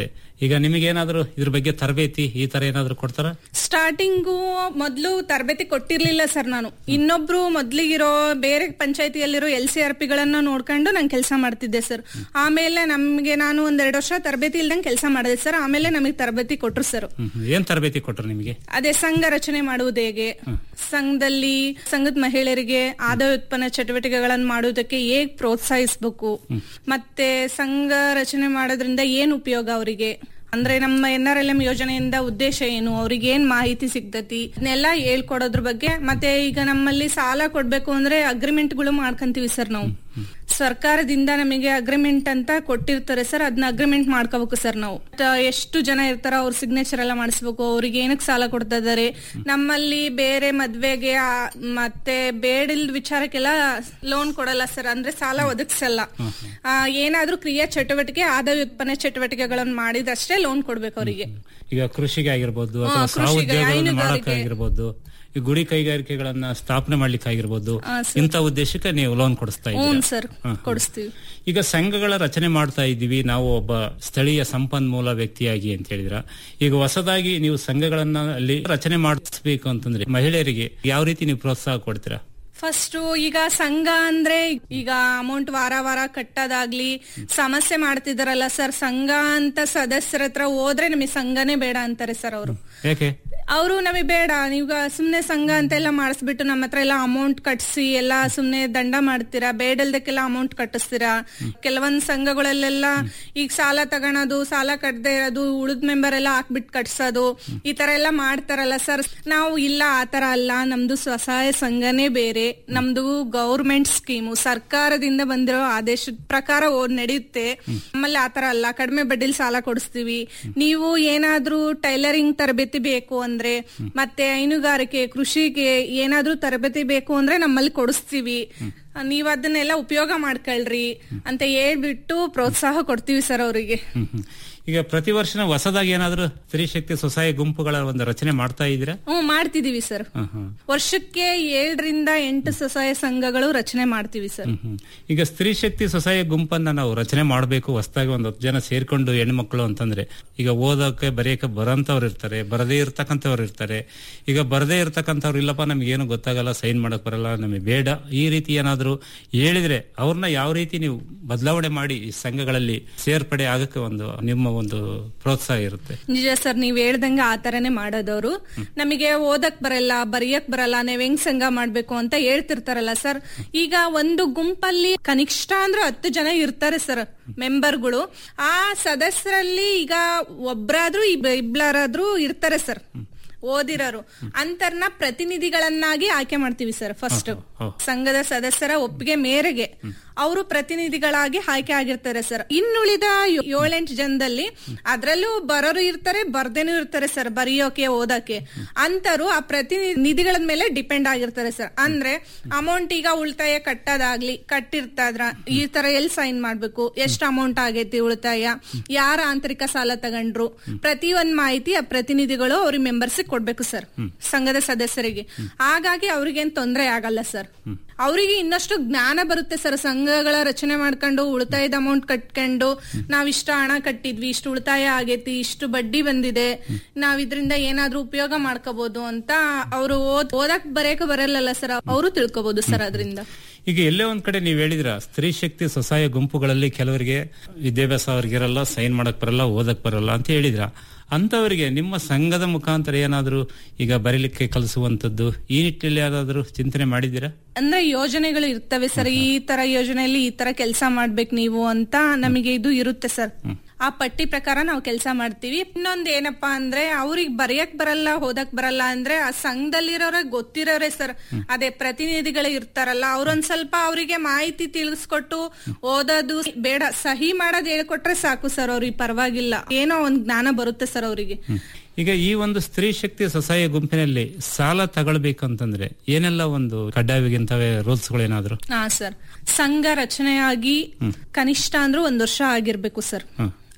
ಈಗ ನಿಮಗೇನಾದ್ರೂ ಇದ್ರ ಬಗ್ಗೆ ತರಬೇತಿ ಈ ತರ ಏನಾದ್ರು ಕೊಡ್ತಾರ ಸ್ಟಾರ್ಟಿಂಗು ಮೊದ್ಲು ತರಬೇತಿ ಕೊಟ್ಟಿರ್ಲಿಲ್ಲ ಸರ್ ನಾನು ಇನ್ನೊಬ್ರು ಮೊದ್ಲಿಗಿರೋ ಬೇರೆ ಪಂಚಾಯತಿಯಲ್ಲಿರೋ ಎಲ್ ಸಿ ಆರ್ ಪಿಗಳನ್ನ ನೋಡ್ಕೊಂಡು ನಾನು ಕೆಲಸ ಮಾಡ್ತಿದ್ದೆ ಸರ್ ಆಮೇಲೆ ನಮ್ಗೆ ನಾನು ಒಂದೆರಡು ವರ್ಷ ತರಬೇತಿ ಇಲ್ದಂಗೆ ಕೆಲಸ ಮಾಡಿದೆ ಸರ್ ಆಮೇಲೆ ನಮಗೆ ತರಬೇತಿ ಕೊಟ್ರು ಸರ್ ಹ್ಮ್, ಹ್ಮ್. ಏನ್ ತರಬೇತಿ ಕೊಟ್ರು ನಿಮಗೆ ಅದೇ ಸಂಘ ರಚನೆ ಮಾಡುವುದು ಹೇಗೆ ಸಂಘದಲ್ಲಿ ಸಂಘದ ಮಹಿಳೆಯರಿಗೆ ಆದಾಯ ಉತ್ಪನ್ನ ಚಟುವಟಿಕೆಗಳನ್ನು ಮಾಡುವುದಕ್ಕೆ ಹೇಗ್ ಪ್ರೋತ್ಸಾಹಿಸಬೇಕು ಮತ್ತೆ ಸಂಘ ರಚನೆ ಮಾಡೋದ್ರಿಂದ ಏನ್ ಉಪಯೋಗ ಅವರಿಗೆ ಅಂದ್ರೆ ನಮ್ಮ ಎನ್ ಆರ್ ಎಲ್ ಎಂ ಯೋಜನೆಯಿಂದ ಉದ್ದೇಶ ಏನು ಅವ್ರಿಗೆ ಏನ್ ಮಾಹಿತಿ ಸಿಗ್ತತಿ ಇದನ್ನೆಲ್ಲ ಹೇಳ್ಕೊಡೋದ್ರ ಬಗ್ಗೆ ಮತ್ತೆ ಈಗ ನಮ್ಮಲ್ಲಿ ಸಾಲ ಕೊಡ್ಬೇಕು ಅಂದ್ರೆ ಅಗ್ರಿಮೆಂಟ್ಗಳು ಮಾಡ್ಕೊಂತೀವಿ ಸರ್ ನಾವು ಸರ್ಕಾರದಿಂದ ನಮಗೆ ಅಗ್ರಿಮೆಂಟ್ ಅಂತ ಕೊಟ್ಟಿರ್ತಾರೆ ಸರ್ ಅದನ್ನ ಅಗ್ರಿಮೆಂಟ್ ಮಾಡ್ಕೋಬೇಕು ಸರ್ ನಾವು ತ- ಎಷ್ಟು ಜನ ಇರ್ತಾರೋ ಅವ್ರ ಸಿಗ್ನೇಚರ್ ಎಲ್ಲ ಮಾಡಿಸ್ಬೇಕು ಅವ್ರಿಗೆ ಏನಕ್ಕೆ ಸಾಲ ಕೊಡ್ತಾ ಇದಾರೆ ನಮ್ಮಲ್ಲಿ ಬೇರೆ ಮದ್ವೆಗೆ ಆ, ಮತ್ತೆ ಬೇಡಿಲ್ದ ವಿಚಾರಕ್ಕೆಲ್ಲ ಲೋನ್ ಕೊಡಲ್ಲ ಸರ್ ಅಂದ್ರೆ ಸಾಲ ಒದಗಿಸಲ್ಲ ಆ, ಏನಾದ್ರೂ ಕ್ರಿಯಾ ಚಟುವಟಿಕೆ ಆದಾಯ ಉತ್ಪನ್ನ ಚಟುವಟಿಕೆಗಳನ್ನು ಮಾಡಿದಷ್ಟೇ ಲೋನ್ ಕೊಡ್ಬೇಕು ಅವರಿಗೆ ಈಗ ಕೃಷಿಗೆ ಆಗಿರ್ಬೋದು ಹಾ, ಅಥವಾ ಕೃಷಿಗೆ, ಸಾವೋದ್ಯೋಗಗಳನ್ನು ಹೈನುಗಾರಿಕೆ. ಮಾಡಕ್ಕಾಗಿರ್ಬೋದು ಈ ಗುಡಿ ಕೈಗಾರಿಕೆಗಳನ್ನ ಸ್ಥಾಪನೆ ಮಾಡ್ಲಿಕ್ಕೆ ಆಗಿರ್ಬೋದು ಹಾ, ಸರ್. ಇಂಥ ಉದ್ದೇಶಕ್ಕೆ ನೀವು ಲೋನ್ ಕೊಡಿಸ್ತಾ ಹ್ಞೂ ಇದ್ದೀರಾ ಸರ್ ಹಾ. ಕೊಡಿಸ್ತೀವಿ ಈಗ ಸಂಘಗಳ ರಚನೆ ಮಾಡ್ತಾ ಇದ್ದೀವಿ ನಾವು ಒಬ್ಬ ಸ್ಥಳೀಯ ಸಂಪನ್ಮೂಲ ವ್ಯಕ್ತಿಯಾಗಿ ಅಂತ ಹೇಳಿದ್ರ ಈಗ ಹೊಸದಾಗಿ ನೀವು ಸಂಘಗಳನ್ನ ಅಲ್ಲಿ ರಚನೆ ಮಾಡಿಸ್ಬೇಕು ಅಂತಂದ್ರೆ ಮಹಿಳೆಯರಿಗೆ ಯಾವ ರೀತಿ ನೀವು ಪ್ರೋತ್ಸಾಹ ಕೊಡ್ತೀರಾ ಫಸ್ಟ್ ಈಗ ಸಂಘ ಅಂದ್ರೆ ಈಗ ಅಮೌಂಟ್ ವಾರ ವಾರ ಕಟ್ಟೋದಾಗ್ಲಿ ಸಮಸ್ಯೆ ಮಾಡ್ತಿದಾರಲ್ಲ ಸರ್ ಸಂಘ ಅಂತ ಸದಸ್ಯರ ಹತ್ರ ಹೋದ್ರೆ ನಮಗೆ ಸಂಘನೇ ಬೇಡ ಅಂತಾರೆ ಸರ್ ಅವರು ಯಾಕೆ ಅವರು ನಮಗೆ ಬೇಡ ನೀವು ಸುಮ್ನೆ ಸಂಘ ಅಂತೆಲ್ಲ ಮಾಡಿಸ್ಬಿಟ್ಟು ನಮ್ಮ ಹತ್ರ ಎಲ್ಲ ಅಮೌಂಟ್ ಕಟ್ಸಿ ಎಲ್ಲ ಸುಮ್ನೆ ದಂಡ ಮಾಡ್ತೀರಾ ಬೇಡಲ್ದಕ್ಕೆಲ್ಲ ಅಮೌಂಟ್ ಕಟ್ಟಿಸ್ತೀರಾ ಕೆಲವೊಂದ್ ಸಂಘಗಳಲ್ಲೆಲ್ಲ ಈಗ ಸಾಲ ತಗೊಳೋದು ಸಾಲ ಕಟ್ಟದೆ ಇರೋದು ಉಳಿದ ಮೆಂಬರ್ ಎಲ್ಲ ಹಾಕ್ಬಿಟ್ಟು ಕಟ್ಸೋದು ಈ ತರ ಎಲ್ಲ ಮಾಡ್ತಾರಲ್ಲ ಸರ್ ನಾವು ಇಲ್ಲ ಆ ತರ ಅಲ್ಲ ನಮ್ದು ಸ್ವಸಹಾಯ ಸಂಘನೇ ಬೇರೆ ನಮ್ದು ಗೌರ್ಮೆಂಟ್ ಸ್ಕೀಮು ಸರ್ಕಾರದಿಂದ ಬಂದಿರೋ ಆದೇಶದ ಪ್ರಕಾರ ಓದ್ ನಡೆಯುತ್ತೆ ನಮ್ಮಲ್ಲಿ ಆತರ ಅಲ್ಲ ಕಡಿಮೆ ಬಡ್ಡಿಲಿ ಸಾಲ ಕೊಡಿಸ್ತೀವಿ ನೀವು ಏನಾದ್ರೂ ಟೈಲರಿಂಗ್ ತರಬೇತಿ ಬೇಕು ಅಂದ್ರೆ ಮತ್ತೆ ಹೈನುಗಾರಿಕೆ ಕೃಷಿಗೆ ಏನಾದ್ರೂ ತರಬೇತಿ ಬೇಕು ಅಂದ್ರೆ ನಮ್ಮಲ್ಲಿ ಕೊಡಿಸ್ತೀವಿ ನೀವ್ ಅದನ್ನೆಲ್ಲ ಉಪಯೋಗ ಮಾಡ್ಕೊಳ್ರಿ ಅಂತ ಹೇಳ್ಬಿಟ್ಟು ಪ್ರೋತ್ಸಾಹ ಕೊಡ್ತೀವಿ ಸರ್ ಅವರಿಗೆ ಹ್ಮ್, ಹ್ಮ್. ಈಗ ಪ್ರತಿ ವರ್ಷ ಹೊಸದಾಗಿ ಏನಾದ್ರೂ ಸ್ತ್ರೀ ಶಕ್ತಿ ಸ್ವಸಹಾಯ ಗುಂಪುಗಳ ಒಂದು ರಚನೆ ಮಾಡ್ತಾ ಇದ್ದೀರಾ ಹ್ಮ್ ಮಾಡ್ತಿದೀವಿ ಸರ್ ಹ್ಮ್, ಹ್ಮ್. ವರ್ಷಕ್ಕೆ ಏಳರಿಂದ ಎಂಟು ಸ್ವಸಹಾಯ ಸಂಘಗಳು ರಚನೆ ಮಾಡ್ತೀವಿ ಸರ್ ಹ್ಮ್, ಹ್ಮ್. ಈಗ ಸ್ತ್ರೀ ಶಕ್ತಿ ಸ್ವಸಹಾಯ ಗುಂಪನ್ನ ನಾವು ರಚನೆ ಮಾಡಬೇಕು ಹೊಸದಾಗಿ ಒಂದು ಹತ್ತು ಜನ ಸೇರ್ಕೊಂಡು ಹೆಣ್ಮಕ್ಳು ಅಂತಂದ್ರೆ ಈಗ ಓದೋಕೆ ಬರೆಯಕ್ಕೆ ಬರೋಂಥವ್ರು ಇರ್ತಾರೆ ಬರದೇ ಇರ್ತಕ್ಕಂಥವ್ರು ಇರ್ತಾರೆ ಈಗ ಬರದೇ ಇರ್ತಕ್ಕಂಥವ್ರು ಇಲ್ಲಪ್ಪ ನಮ್ಗೆ ಏನು ಗೊತ್ತಾಗಲ್ಲ ಸೈನ್ ಮಾಡಕ್ ಬರಲ್ಲ ನಮಗೆ ಬೇಡ ಈ ರೀತಿ ಏನಾದ್ರು ಹೇಳಿದ್ರೆ ಅವ್ರನ್ನ ಯಾವ ರೀತಿ ನೀವು ಬದಲಾವಣೆ ಮಾಡಿ ಈ ಸಂಘಗಳಲ್ಲಿ ಸೇರ್ಪಡೆ ಆಗಕ್ಕೆ ಒಂದು ನಿಮ್ಮ ಒಂದು ಪ್ರೋತ್ಸಾಹ ಇರುತ್ತೆ ನಿಜ ಸರ್ ನೀವ್ ಹೇಳ್ದಂಗ ಆ ತರನೇ ಮಾಡೋದವ್ರು ನಮಗೆ ಓದಕ್ ಬರಲ್ಲ ಬರೆಯಕ್ ಬರಲ್ಲ ನೀವ್ ಹೆಂಗ್ ಸಂಘ ಮಾಡ್ಬೇಕು ಅಂತ ಹೇಳ್ತಿರ್ತಾರಲ್ಲ ಸರ್ ಈಗ ಒಂದು ಗುಂಪಲ್ಲಿ ಕನಿಷ್ಠ ಅಂದ್ರೆ ಹತ್ತು ಜನ ಇರ್ತಾರೆ ಸರ್ ಮೆಂಬರ್ಗಳು ಆ ಸದಸ್ಯರಲ್ಲಿ ಈಗ ಒಬ್ರಾದ್ರೂ ಇಬ್- ಇಬ್ಳರಾದ್ರೂ ಇರ್ತಾರೆ ಸರ್ ಓದಿರೋರು ಅಂತರ್ನ ಪ್ರತಿನಿಧಿಗಳನ್ನಾಗಿ ಆಯ್ಕೆ ಮಾಡ್ತೀವಿ ಸರ್ ಫಸ್ಟ್ ಸಂಘದ ಸದಸ್ಯರ ಒಪ್ಪಿಗೆ ಮೇರೆಗೆ ಅವರು ಪ್ರತಿನಿಧಿಗಳಾಗಿ ಆಯ್ಕೆ ಆಗಿರ್ತಾರೆ ಸರ್ ಇನ್ನುಳಿದ ಯೋ- ಏಳೆಂಟು ಜನದಲ್ಲಿ ಅದ್ರಲ್ಲೂ ಬರೋರು ಇರ್ತಾರೆ ಬರ್ದೇನೂ ಇರ್ತಾರೆ ಸರ್ ಬರೆಯೋಕೆ ಓದಕ್ಕೆ ಅಂತರು ಆ ಪ್ರತಿನಿಧಿಗಳ ಮೇಲೆ ಡಿಪೆಂಡ್ ಆಗಿರ್ತಾರೆ ಸರ್ ಅಂದ್ರೆ ಅಮೌಂಟ್ ಈಗ ಉಳಿತಾಯ ಕಟ್ಟೋದಾಗ್ಲಿ ಕಟ್ಟಿರ್ತಾದ್ರ ಈ ತರ ಎಲ್ಲಿ ಸೈನ್ ಮಾಡ್ಬೇಕು ಎಷ್ಟು ಅಮೌಂಟ್ ಆಗೈತಿ ಉಳಿತಾಯ ಯಾರ ಆಂತರಿಕ ಸಾಲ ತಗೊಂಡ್ರು ಪ್ರತಿ ಒಂದ್ ಮಾಹಿತಿ ಆ ಪ್ರತಿನಿಧಿಗಳು ಅವ್ರಿಗೆ ಮೆಂಬರ್ಸ್ ಕೊಡ್ಬೇಕು ಸರ್ ಸಂಘದ ಸದಸ್ಯರಿಗೆ ಹಾಗಾಗಿ ಅವ್ರಿಗೇನ್ ತೊಂದರೆ ಆಗಲ್ಲ ಸರ್ ಅವರಿಗೆ ಇನ್ನಷ್ಟು ಜ್ಞಾನ ಬರುತ್ತೆ ಸರ್ ಸಂಘಗಳ ರಚನೆ ಮಾಡ್ಕೊಂಡು ಉಳಿತಾಯದ ಅಮೌಂಟ್ ಕಟ್ಕೊಂಡು ನಾವ್ ಇಷ್ಟ ಹಣ ಕಟ್ಟಿದ್ವಿ ಇಷ್ಟು ಉಳಿತಾಯ ಆಗೈತಿ ಇಷ್ಟು ಬಡ್ಡಿ ಬಂದಿದೆ ನಾವ್ ಇದ್ರಿಂದ ಏನಾದ್ರೂ ಉಪಯೋಗ ಮಾಡ್ಕೋಬಹುದು ಅಂತ ಅವರು ಓದ್ ಓದಕ್ ಬರೆಯಕ್ ಬರಲ್ಲ ಸರ್ ಅವರು ತಿಳ್ಕೊಬಹುದು ಸರ್ ಅದರಿಂದ ಈಗ ಎಲ್ಲೇ ಒಂದ್ ಕಡೆ ನೀವು ಹೇಳಿದ್ರ ಸ್ತ್ರೀ ಶಕ್ತಿ ಸ್ವಸಹಾಯ ಗುಂಪುಗಳಲ್ಲಿ ಕೆಲವರಿಗೆ ವಿದ್ಯಾಭ್ಯಾಸ ಅವ್ರಿಗಿರಲ್ಲ ಸೈನ್ ಮಾಡಕ್ ಬರಲ್ಲ ಓದಕ್ ಬರಲ್ಲ ಅಂತ ಹೇಳಿದ್ರ ಅಂತವರಿಗೆ ನಿಮ್ಮ ಸಂಘದ ಮುಖಾಂತರ ಏನಾದ್ರೂ ಈಗ ಬರೀಲಿಕ್ಕೆ ಕಲಿಸುವಂತದ್ದು ಈ ನಿಟ್ಟಿನಲ್ಲಿ ಯಾವ್ದಾದ್ರು ಚಿಂತನೆ ಮಾಡಿದ್ದೀರಾ ಅಂದ್ರೆ ಯೋಜನೆಗಳು ಇರ್ತವೆ ಸರ್ ಈ ತರ ಯೋಜನೆಯಲ್ಲಿ ಈ ತರ ಕೆಲಸ ಮಾಡ್ಬೇಕು ನೀವು ಅಂತ ನಮಗೆ ಇದು ಇರುತ್ತೆ ಸರ್ ಆ ಪಟ್ಟಿ ಪ್ರಕಾರ ನಾವು ಕೆಲಸ ಮಾಡ್ತೀವಿ ಇನ್ನೊಂದ್ ಏನಪ್ಪಾ ಅಂದ್ರೆ ಅವ್ರಿಗೆ ಬರೆಯಕ್ ಬರಲ್ಲ ಓದಕ್ ಬರಲ್ಲ ಅಂದ್ರೆ ಆ ಸಂಘದಲ್ಲಿರೋರ ಗೊತ್ತಿರೋರೆ ಸರ್ ಅದೇ ಪ್ರತಿನಿಧಿಗಳು ಇರ್ತಾರಲ್ಲ ಅವ್ರೊಂದ್ ಸ್ವಲ್ಪ ಅವರಿಗೆ ಮಾಹಿತಿ ತಿಳಿಸ್ಕೊಟ್ಟು ಓದೋದು ಬೇಡ ಸಹಿ ಮಾಡೋದ್ ಹೇಳ್ಕೊಟ್ರೆ ಸಾಕು ಸರ್ ಅವ್ರಿಗೆ ಪರವಾಗಿಲ್ಲ ಏನೋ ಒಂದ್ ಜ್ಞಾನ ಬರುತ್ತೆ ಸರ್ ಅವರಿಗೆ ಈಗ ಈ ಒಂದು ಸ್ತ್ರೀ ಶಕ್ತಿ ಸ್ವಸಹಾಯ ಗುಂಪಿನಲ್ಲಿ ಸಾಲ ತಗೊಳ್ಬೇಕಂತಂದ್ರೆ ಏನೆಲ್ಲ ಒಂದು ಕಡ್ಡಾಯವಾಗಿಂತವೇ ರೂಲ್ಸ್ಗಳು ಏನಾದ್ರು ಹಾ ಸರ್ ಸಂಘ ರಚನೆಯಾಗಿ ಕನಿಷ್ಠ ಅಂದ್ರೂ ಒಂದ್ ವರ್ಷ ಆಗಿರ್ಬೇಕು ಸರ್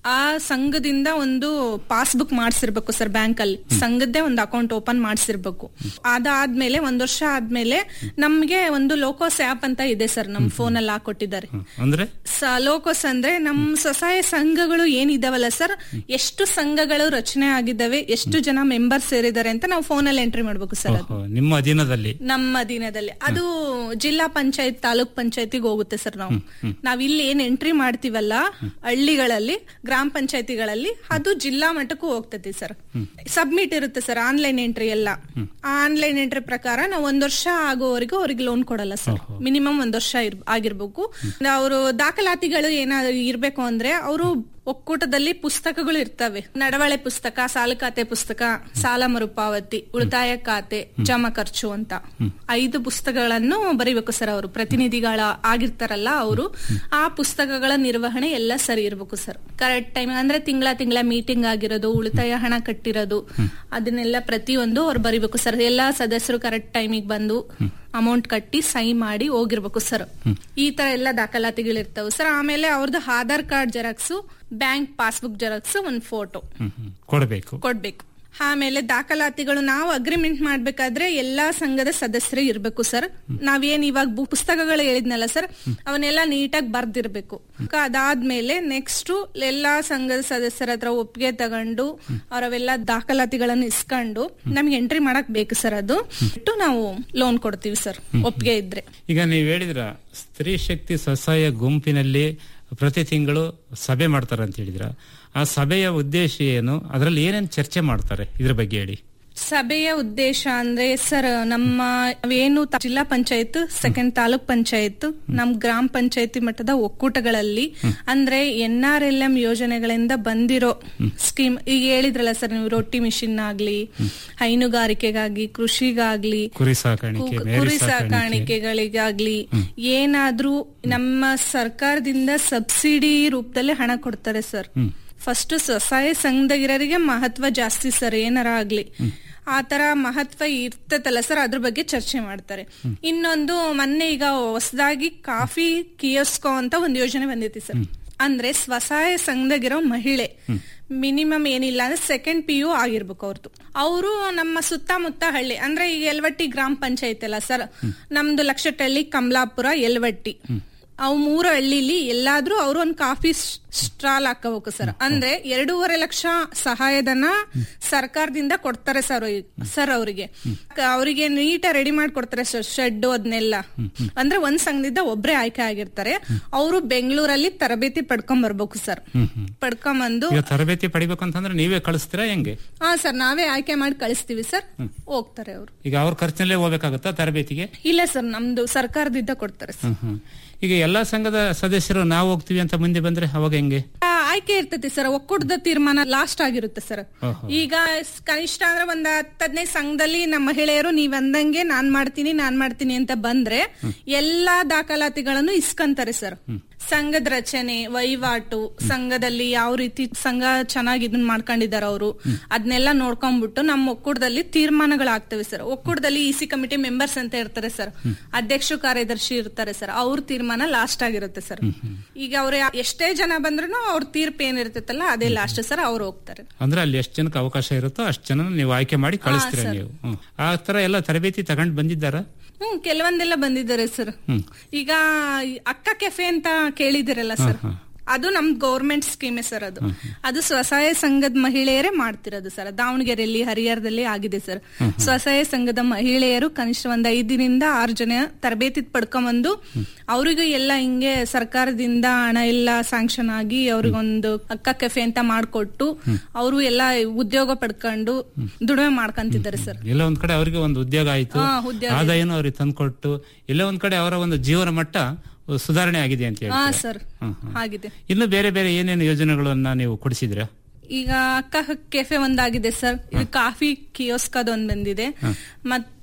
ಆ ಸಂಘದಿಂದ ಒಂದು ಪಾಸ್ಬುಕ್ ಮಾಡಿಸಿರ್ಬೇಕು ಸರ್ ಬ್ಯಾಂಕ್ ಅಲ್ಲಿ ಸಂಘದ್ದೇ ಒಂದು ಅಕೌಂಟ್ ಓಪನ್ ಮಾಡಿಸಿರ್ಬೇಕು ಅದಾದ್ಮೇಲೆ ಒಂದ್ ವರ್ಷ ಆದ್ಮೇಲೆ ನಮ್ಗೆ ಒಂದು ಲೋಕೋಸ್ ಆಪ್ ಅಂತ ಇದೆ ಸರ್ ನಮ್ ಫೋನ್ ಅಲ್ಲಿ ಹಾಕೊಟ್ಟಿದ್ದಾರೆ ಅಂದ್ರೆ ಸ- ಲೋಕೋಸ್ ಅಂದ್ರೆ ನಮ್ ಸ್ವಸಹಾಯ ಸಂಘಗಳು ಏನಿದಾವಲ್ಲ ಸರ್ ಎಷ್ಟು ಸಂಘಗಳು ರಚನೆ ಆಗಿದ್ದಾವೆ ಎಷ್ಟು ಜನ ಮೆಂಬರ್ಸ್ ಸೇರಿದ್ದಾರೆ ಅಂತ ನಾವು ಫೋನ್ ಅಲ್ಲಿ ಎಂಟ್ರಿ ಮಾಡ್ಬೇಕು ಸರ್ ಅದು ಓಹೋ, ನಿಮ್ಮ ಅಧೀನದಲ್ಲಿ ನಮ್ಮ ದಿನದಲ್ಲಿ ಅದು ಜಿಲ್ಲಾ ಪಂಚಾಯತ್ ತಾಲೂಕ್ ಪಂಚಾಯತಿಗೆ ಹೋಗುತ್ತೆ ಸರ್ ನಾವು ನಾವ್ ಇಲ್ಲಿ ಏನ್ ಎಂಟ್ರಿ ಮಾಡ್ತೀವಲ್ಲ ಹಳ್ಳಿಗಳಲ್ಲಿ ಗ್ರಾಮ ಪಂಚಾಯತಿಗಳಲ್ಲಿ ಅದು ಜಿಲ್ಲಾ ಮಟ್ಟಕ್ಕೂ ಹೋಗ್ತೈತಿ ಸರ್ ಸಬ್ಮಿಟ್ ಇರುತ್ತೆ ಸರ್ ಆನ್ಲೈನ್ ಎಂಟ್ರಿ ಎಲ್ಲ ಆನ್ಲೈನ್ ಎಂಟ್ರಿ ಪ್ರಕಾರ ನಾವು ಒಂದ್ ವರ್ಷ ಆಗೋವರೆಗೂ ಅವ್ರಿಗೆ ಲೋನ್ ಕೊಡಲ್ಲ ಸರ್ ಮಿನಿಮಮ್ ಒಂದ್ ವರ್ಷ ಇರ್- ಆಗಿರ್ಬೇಕು ಅವರು ದಾಖಲಾತಿಗಳು ಏನಾದ್ರು ಇರ್ಬೇಕು ಅಂದ್ರೆ ಅವರು ಒಕ್ಕೂಟದಲ್ಲಿ ಪುಸ್ತಕಗಳು ಇರ್ತವೆ ನಡವಳೆ ಪುಸ್ತಕ ಸಾಲ ಖಾತೆ ಪುಸ್ತಕ ಸಾಲ ಮರುಪಾವತಿ ಉಳಿತಾಯ ಖಾತೆ ಜಮಾ ಖರ್ಚು ಅಂತ ಐದು ಪುಸ್ತಕಗಳನ್ನು ಬರೀಬೇಕು ಸರ್ ಅವರು ಪ್ರತಿನಿಧಿಗಳ ಆಗಿರ್ತಾರಲ್ಲ ಅವರು ಆ ಪುಸ್ತಕಗಳ ನಿರ್ವಹಣೆ ಎಲ್ಲ ಸರಿ ಇರ್ಬೇಕು ಸರ್ ಕರೆಕ್ಟ್ ಟೈಮ್ ಅಂದ್ರೆ ತಿಂಗಳ ತಿಂಗಳ ಮೀಟಿಂಗ್ ಆಗಿರೋದು ಉಳಿತಾಯ ಹಣ ಕಟ್ಟಿರೋದು ಅದನ್ನೆಲ್ಲ ಪ್ರತಿಯೊಂದು ಅವ್ರು ಬರೀಬೇಕು ಸರ್ ಎಲ್ಲಾ ಸದಸ್ಯರು ಕರೆಕ್ಟ್ ಟೈಮಿಗೆ ಬಂದು ಅಮೌಂಟ್ ಕಟ್ಟಿ ಸೈ ಮಾಡಿ ಹೋಗಿರ್ಬೇಕು ಸರ್ ಈ ತರ ಎಲ್ಲ ದಾಖಲಾತಿಗಳಿರ್ತಾವೆ ಸರ್ ಆಮೇಲೆ ಅವ್ರದ್ದು Aadhaar card xerox bank passbook xerox ಒಂದ್ ಫೋಟೋ ಹ್ಮ್, ಹ್ಮ್. ಕೊಡ್ಬೇಕು ಕೊಡ್ಬೇಕು ಆಮೇಲೆ ದಾಖಲಾತಿಗಳು ನಾವು ಅಗ್ರಿಮೆಂಟ್ ಮಾಡ್ಬೇಕಾದ್ರೆ ಎಲ್ಲಾ ಸಂಘದ ಸದಸ್ಯರು ಇರ್ಬೇಕು ಸರ್ ನಾವೇನ್ ಇವಾಗ ಬು- ಪುಸ್ತಕಗಳು ಹೇಳಿದ್ನಲ್ಲ ಸರ್ ಅವನ್ನೆಲ್ಲ ನೀಟಾಗಿ ಬರ್ದಿರ್ಬೇಕು ಕ- ಅದಾದ್ಮೇಲೆ ನೆಕ್ಸ್ಟ್ ಎಲ್ಲಾ ಸಂಘದ ಸದಸ್ಯರ ಹತ್ರ ಒಪ್ಪಿಗೆ ತಗೊಂಡು ಅವರವೆಲ್ಲ ದಾಖಲಾತಿಗಳನ್ನು ಇಸ್ಕೊಂಡು ನಮ್ಗೆ ಎಂಟ್ರಿ ಮಾಡಕ್ ಬೇಕು ಸರ್ ಅದು ಬಿಟ್ಟು ನಾವು ಲೋನ್ ಕೊಡ್ತೀವಿ ಸರ್ ಒಪ್ಪಿಗೆ ಇದ್ರೆ ಈಗ ನೀವು ಹೇಳಿದ್ರ ಸ್ತ್ರೀ ಶಕ್ತಿ ಸ್ವಸಹಾಯ ಗುಂಪಿನಲ್ಲಿ ಪ್ರತಿ ತಿಂಗಳು ಸಭೆ ಮಾಡ್ತಾರೆ ಅಂತ ಹೇಳಿದ್ರ ಆ ಸಭೆಯ ಉದ್ದೇಶ ಏನು ಅದರಲ್ಲಿ ಏನೇನು ಚರ್ಚೆ ಮಾಡ್ತಾರೆ ಇದ್ರ ಬಗ್ಗೆ ಹೇಳಿ ಸಭೆಯ ಉದ್ದೇಶ ಅಂದ್ರೆ ಸರ್ ನಮ್ಮ ಏನು ತ- ಜಿಲ್ಲಾ ಪಂಚಾಯತ್ ಸೆಕೆಂಡ್ ತಾಲೂಕ್ ಪಂಚಾಯತ್ ನಮ್ ಗ್ರಾಮ ಪಂಚಾಯತಿ ಮಟ್ಟದ ಒಕ್ಕೂಟಗಳಲ್ಲಿ ಅಂದ್ರೆ ಎನ್ ಆರ್ ಎಲ್ ಎಂ ಯೋಜನೆಗಳಿಂದ ಬಂದಿರೋ ಸ್ಕೀಮ್ ಈಗ ಹೇಳಿದ್ರಲ್ಲ ಸರ್ ನೀವು ರೊಟ್ಟಿ ಮಿಷಿನ್ ಆಗ್ಲಿ ಹೈನುಗಾರಿಕೆಗಾಗಿ ಕೃಷಿಗಾಗ್ಲಿ ಕುರಿ ಸಾಕಾಣಿಕೆ ಕು- ಮೇರಿ ಕುರಿ ಸಾಕಾಣಿಕೆ ಸಾಕಾಣಿಕೆಗಳಿಗಾಗ್ಲಿ ಏನಾದ್ರೂ ನಮ್ಮ ಸರ್ಕಾರದಿಂದ ಸಬ್ಸಿಡಿ ರೂಪದಲ್ಲಿ ಹಣ ಕೊಡ್ತಾರೆ ಸರ್ ಫಸ್ಟ್ ಸ್ವಸಹಾಯ ಸಂಘದಗಿರೋರಿಗೆ ಮಹತ್ವ ಜಾಸ್ತಿ ಸರ್ ಏನಾರ ಆಗ್ಲಿ ಆ ತರ ಮಹತ್ವ ಇರ್ತತಲ್ಲ ಸರ್ ಅದ್ರ ಬಗ್ಗೆ ಚರ್ಚೆ ಮಾಡ್ತಾರೆ ಇನ್ನೊಂದು ಮೊನ್ನೆ ಈಗ ಹೊಸದಾಗಿ ಕಾಫಿ ಕಿಯೋಸ್ಕೋ ಅಂತ ಒಂದು ಯೋಜನೆ ಬಂದೈತಿ ಸರ್ ಅಂದ್ರೆ ಸ್ವಸಹಾಯ ಸಂಘದಾಗಿರೋ ಮಹಿಳೆ ಮಿನಿಮಮ್ ಏನಿಲ್ಲ ಅಂದ್ರೆ ಸೆಕೆಂಡ್ ಪಿ ಯು ಆಗಿರ್ಬೇಕು ಅವ್ರದ್ದು ಅವರು ನಮ್ಮ ಸುತ್ತಮುತ್ತ ಹಳ್ಳಿ ಅಂದ್ರೆ ಈಗ ಎಲ್ವಟ್ಟಿ ಗ್ರಾಮ ಪಂಚಾಯತ್ ಅಲ್ಲ ಸರ್ ನಮ್ದು ಲಕ್ಷಟಳ್ಳಿ ಕಮಲಾಪುರ ಎಲ್ವಟ್ಟಿ ಅವು ಮೂರು ಹಳ್ಳಿಲಿ ಎಲ್ಲಾದ್ರೂ ಅವ್ರು ಒಂದ್ ಕಾಫಿ ಸ್ಟಾಲ್ ಹಾಕಬೇಕು ಸರ್ ಅಂದ್ರೆ ಎರಡೂವರೆ ಲಕ್ಷ ಸಹಾಯಧನ ಸರ್ಕಾರದಿಂದ ಕೊಡ್ತಾರೆ ಸರ್ ಸರ್ ಅವರಿಗೆ ಅವರಿಗೆ ನೀಟ ರೆಡಿ ಮಾಡ್ಕೊಡ್ತಾರೆ ಸರ್ ಶೆಡ್ ಅದನ್ನೆಲ್ಲ ಅಂದ್ರೆ ಒಂದ್ ಸಂಘದಿಂದ ಒಬ್ರೇ ಆಯ್ಕೆ ಆಗಿರ್ತಾರೆ ಅವರು ಬೆಂಗಳೂರಲ್ಲಿ ತರಬೇತಿ ಪಡ್ಕೊಂಡ್ ಬರ್ಬೇಕು ಸರ್ ಪಡ್ಕೊಂಬಂದು ಈಗ ತರಬೇತಿ ಪಡಿಬೇಕು ಅಂತಂದ್ರೆ ನೀವೇ ಕಳಿಸ್ತೀರಾ ಹೆಂಗೆ ಹಾ ಸರ್ ನಾವೇ ಆಯ್ಕೆ ಮಾಡಿ ಕಳಿಸ್ತೀವಿ ಸರ್ ಹೋಗ್ತಾರೆ ಅವರು ಈಗ ಅವ್ರ ಖರ್ಚಿನಲ್ಲೇ ಹೋಗ್ಬೇಕಾಗುತ್ತಾ ತರಬೇತಿಗೆ ಇಲ್ಲ ಸರ್ ನಮ್ದು ಸರ್ಕಾರದಿಂದ ಕೊಡ್ತಾರೆ ಸರ್ ಹ್ಮ್, ಹ್ಮ್. ಈಗ ಎಲ್ಲಾ ಸಂಘದ ಸದಸ್ಯರು ನಾವು ಹೋಗ್ತೀವಿ ಅಂತ ಮುಂದೆ ಬಂದ್ರೆ ಅವಾಗ ಹೆಂಗೆ ಆ, ಆಯ್ಕೆ ಇರ್ತೈತಿ ಸರ್ ಒಕ್ಕೂಟದ ತೀರ್ಮಾನ ಲಾಸ್ಟ್ ಆಗಿರುತ್ತೆ ಸರ್ ಓಹೋ. ಈಗ ಸ್- ಕನಿಷ್ಠ ಅಂದ್ರೆ ಒಂದ್ ಹತ್ತ್ ಹದಿನೈದು ಸಂಘದಲ್ಲಿ ನಮ್ಮ ಮಹಿಳೆಯರು ನೀವ್ ಅಂದಂಗೆ ನಾನ್ ಮಾಡ್ತೀನಿ ನಾನ್ ಮಾಡ್ತೀನಿ ಅಂತ ಬಂದ್ರೆ ಎಲ್ಲಾ ದಾಖಲಾತಿಗಳನ್ನು ಇಸ್ಕಂತಾರೆ ಸರ್ ಸಂಘದ ರಚನೆ ವಹಿವಾಟು ಸಂಘದಲ್ಲಿ ಯಾವ ರೀತಿ ಸಂಘ ಚೆನ್ನಾಗಿ ಇದನ್ನ ಮಾಡ್ಕೊಂಡಿದಾರ ಅವರು ಅದನ್ನೆಲ್ಲ ನೋಡ್ಕೊಂಡ್ಬಿಟ್ಟು ನಮ್ಮ ಒಕ್ಕೂಟದಲ್ಲಿ ತೀರ್ಮಾನಗಳಾಗ್ತವೆ ಸರ್ ಒಕ್ಕೂಟದಲ್ಲಿ ಇ ಸಿ ಕಮಿಟಿ ಮೆಂಬರ್ಸ್ ಅಂತ ಇರ್ತಾರೆ ಸರ್ ಅಧ್ಯಕ್ಷ ಕಾರ್ಯದರ್ಶಿ ಇರ್ತಾರೆ ಸರ್ ಅವ್ರ ತೀರ್ಮಾನ ಲಾಸ್ಟ್ ಆಗಿರುತ್ತೆ ಸರ್ ಈಗ ಅವ್ರ ಎಷ್ಟೇ ಜನ ಬಂದ್ರು ಅವ್ರ ತೀರ್ಪು ಏನಿರ್ತೈತಲ್ಲ ಅದೇ ಲಾಸ್ಟ್ ಸರ್ ಅವ್ರು ಹೋಗ್ತಾರೆ ಅಂದ್ರೆ ಅಲ್ಲಿ ಎಷ್ಟು ಜನಕ್ಕೆ ಅವಕಾಶ ಇರುತ್ತೋ ಅಷ್ಟು ಜನ ನೀವು ಆಯ್ಕೆ ಮಾಡಿ ಕಳಿಸ್ತೀರಾ ನೀವು ಹ್ಮ್. ಆ ತರ ಎಲ್ಲ ತರಬೇತಿ ತಗೊಂಡ್ ಬಂದಿದ್ದಾರಾ ಹ್ಮ್ ಕೆಲವೊಂದೆಲ್ಲ ಬಂದಿದ್ದಾರೆ ಸರ್ ಹ್ಮ್. ಈಗ ಈ ಅಕ್ಕ ಕೆಫೆ ಅಂತ ಕೇಳಿದಿರಲ್ಲ ಸರ್ ಅದು ನಮ್ ಗೌರ್ಮೆಂಟ್ ಸ್ಕೀಮೆ ಸರ್ ಅದು ಅದು ಸ್ವಸಹಾಯ ಸಂಘದ ಮಹಿಳೆಯರೇ ಮಾಡ್ತಿರೋದು ಸರ್ ದಾವಣಗೆರೆಯಲ್ಲಿ ಹರಿಹರದಲ್ಲಿ ಆಗಿದೆ ಸರ್ ಸ್ವಸಹಾಯ ಸಂಘದ ಮಹಿಳೆಯರು ಕನಿಷ್ಠ ಒಂದ್ ಐದರಿಂದ ಆರು ಜನ ತರಬೇತಿ ಪಡ್ಕೊಂಬಂದು ಅವರಿಗೂ ಎಲ್ಲ ಹಿಂಗೆ ಸರ್ಕಾರದಿಂದ ಹಣ ಎಲ್ಲ ಸ್ಯಾಂಕ್ಷನ್ ಆಗಿ ಅವ್ರಿಗೊಂದು ಅಕ್ಕ ಕೆಫೆ ಅಂತ ಮಾಡ್ಕೊಟ್ಟು ಅವರು ಎಲ್ಲ ಉದ್ಯೋಗ ಪಡ್ಕೊಂಡು ದುಡಿಮೆ ಮಾಡ್ಕೊಂತಿದ್ದಾರೆ ಸರ್ ಎಲ್ಲ ಒಂದ್ ಕಡೆ ಅವರಿಗೆ ಒಂದು ಉದ್ಯೋಗ ಆಯ್ತು ಹಾ, ಉದ್ಯೋಗ ಆದಾಯನೂ ಅವ್ರಿಗೆ ತಂದ್ಕೊಟ್ಟು ಎಲ್ಲ ಒಂದ್ ಕಡೆ ಅವರ ಒಂದು ಜೀವನ ಮಟ್ಟ ಸುಧಾರಣೆ ಆಗಿದೆ ಅಂತ ಹಾ ಹೇಳಿ ಸರ್ ಆಗಿದೆ ಇನ್ನು ಬೇರೆ ಬೇರೆ ಏನೇನು ಯೋಜನೆಗಳನ್ನ ನೀವು ಕೊಡಿಸಿದ್ರ ಈಗ ಅಕ್ಕ ಕೆಫೆ ಒಂದಾಗಿದೆ ಸರ್ ಇದು ಕಾಫಿ ಕಿಯೋಸ್ಕ್ ಅದೊಂದ್ ಬಂದಿದೆ ಮತ್ತೆ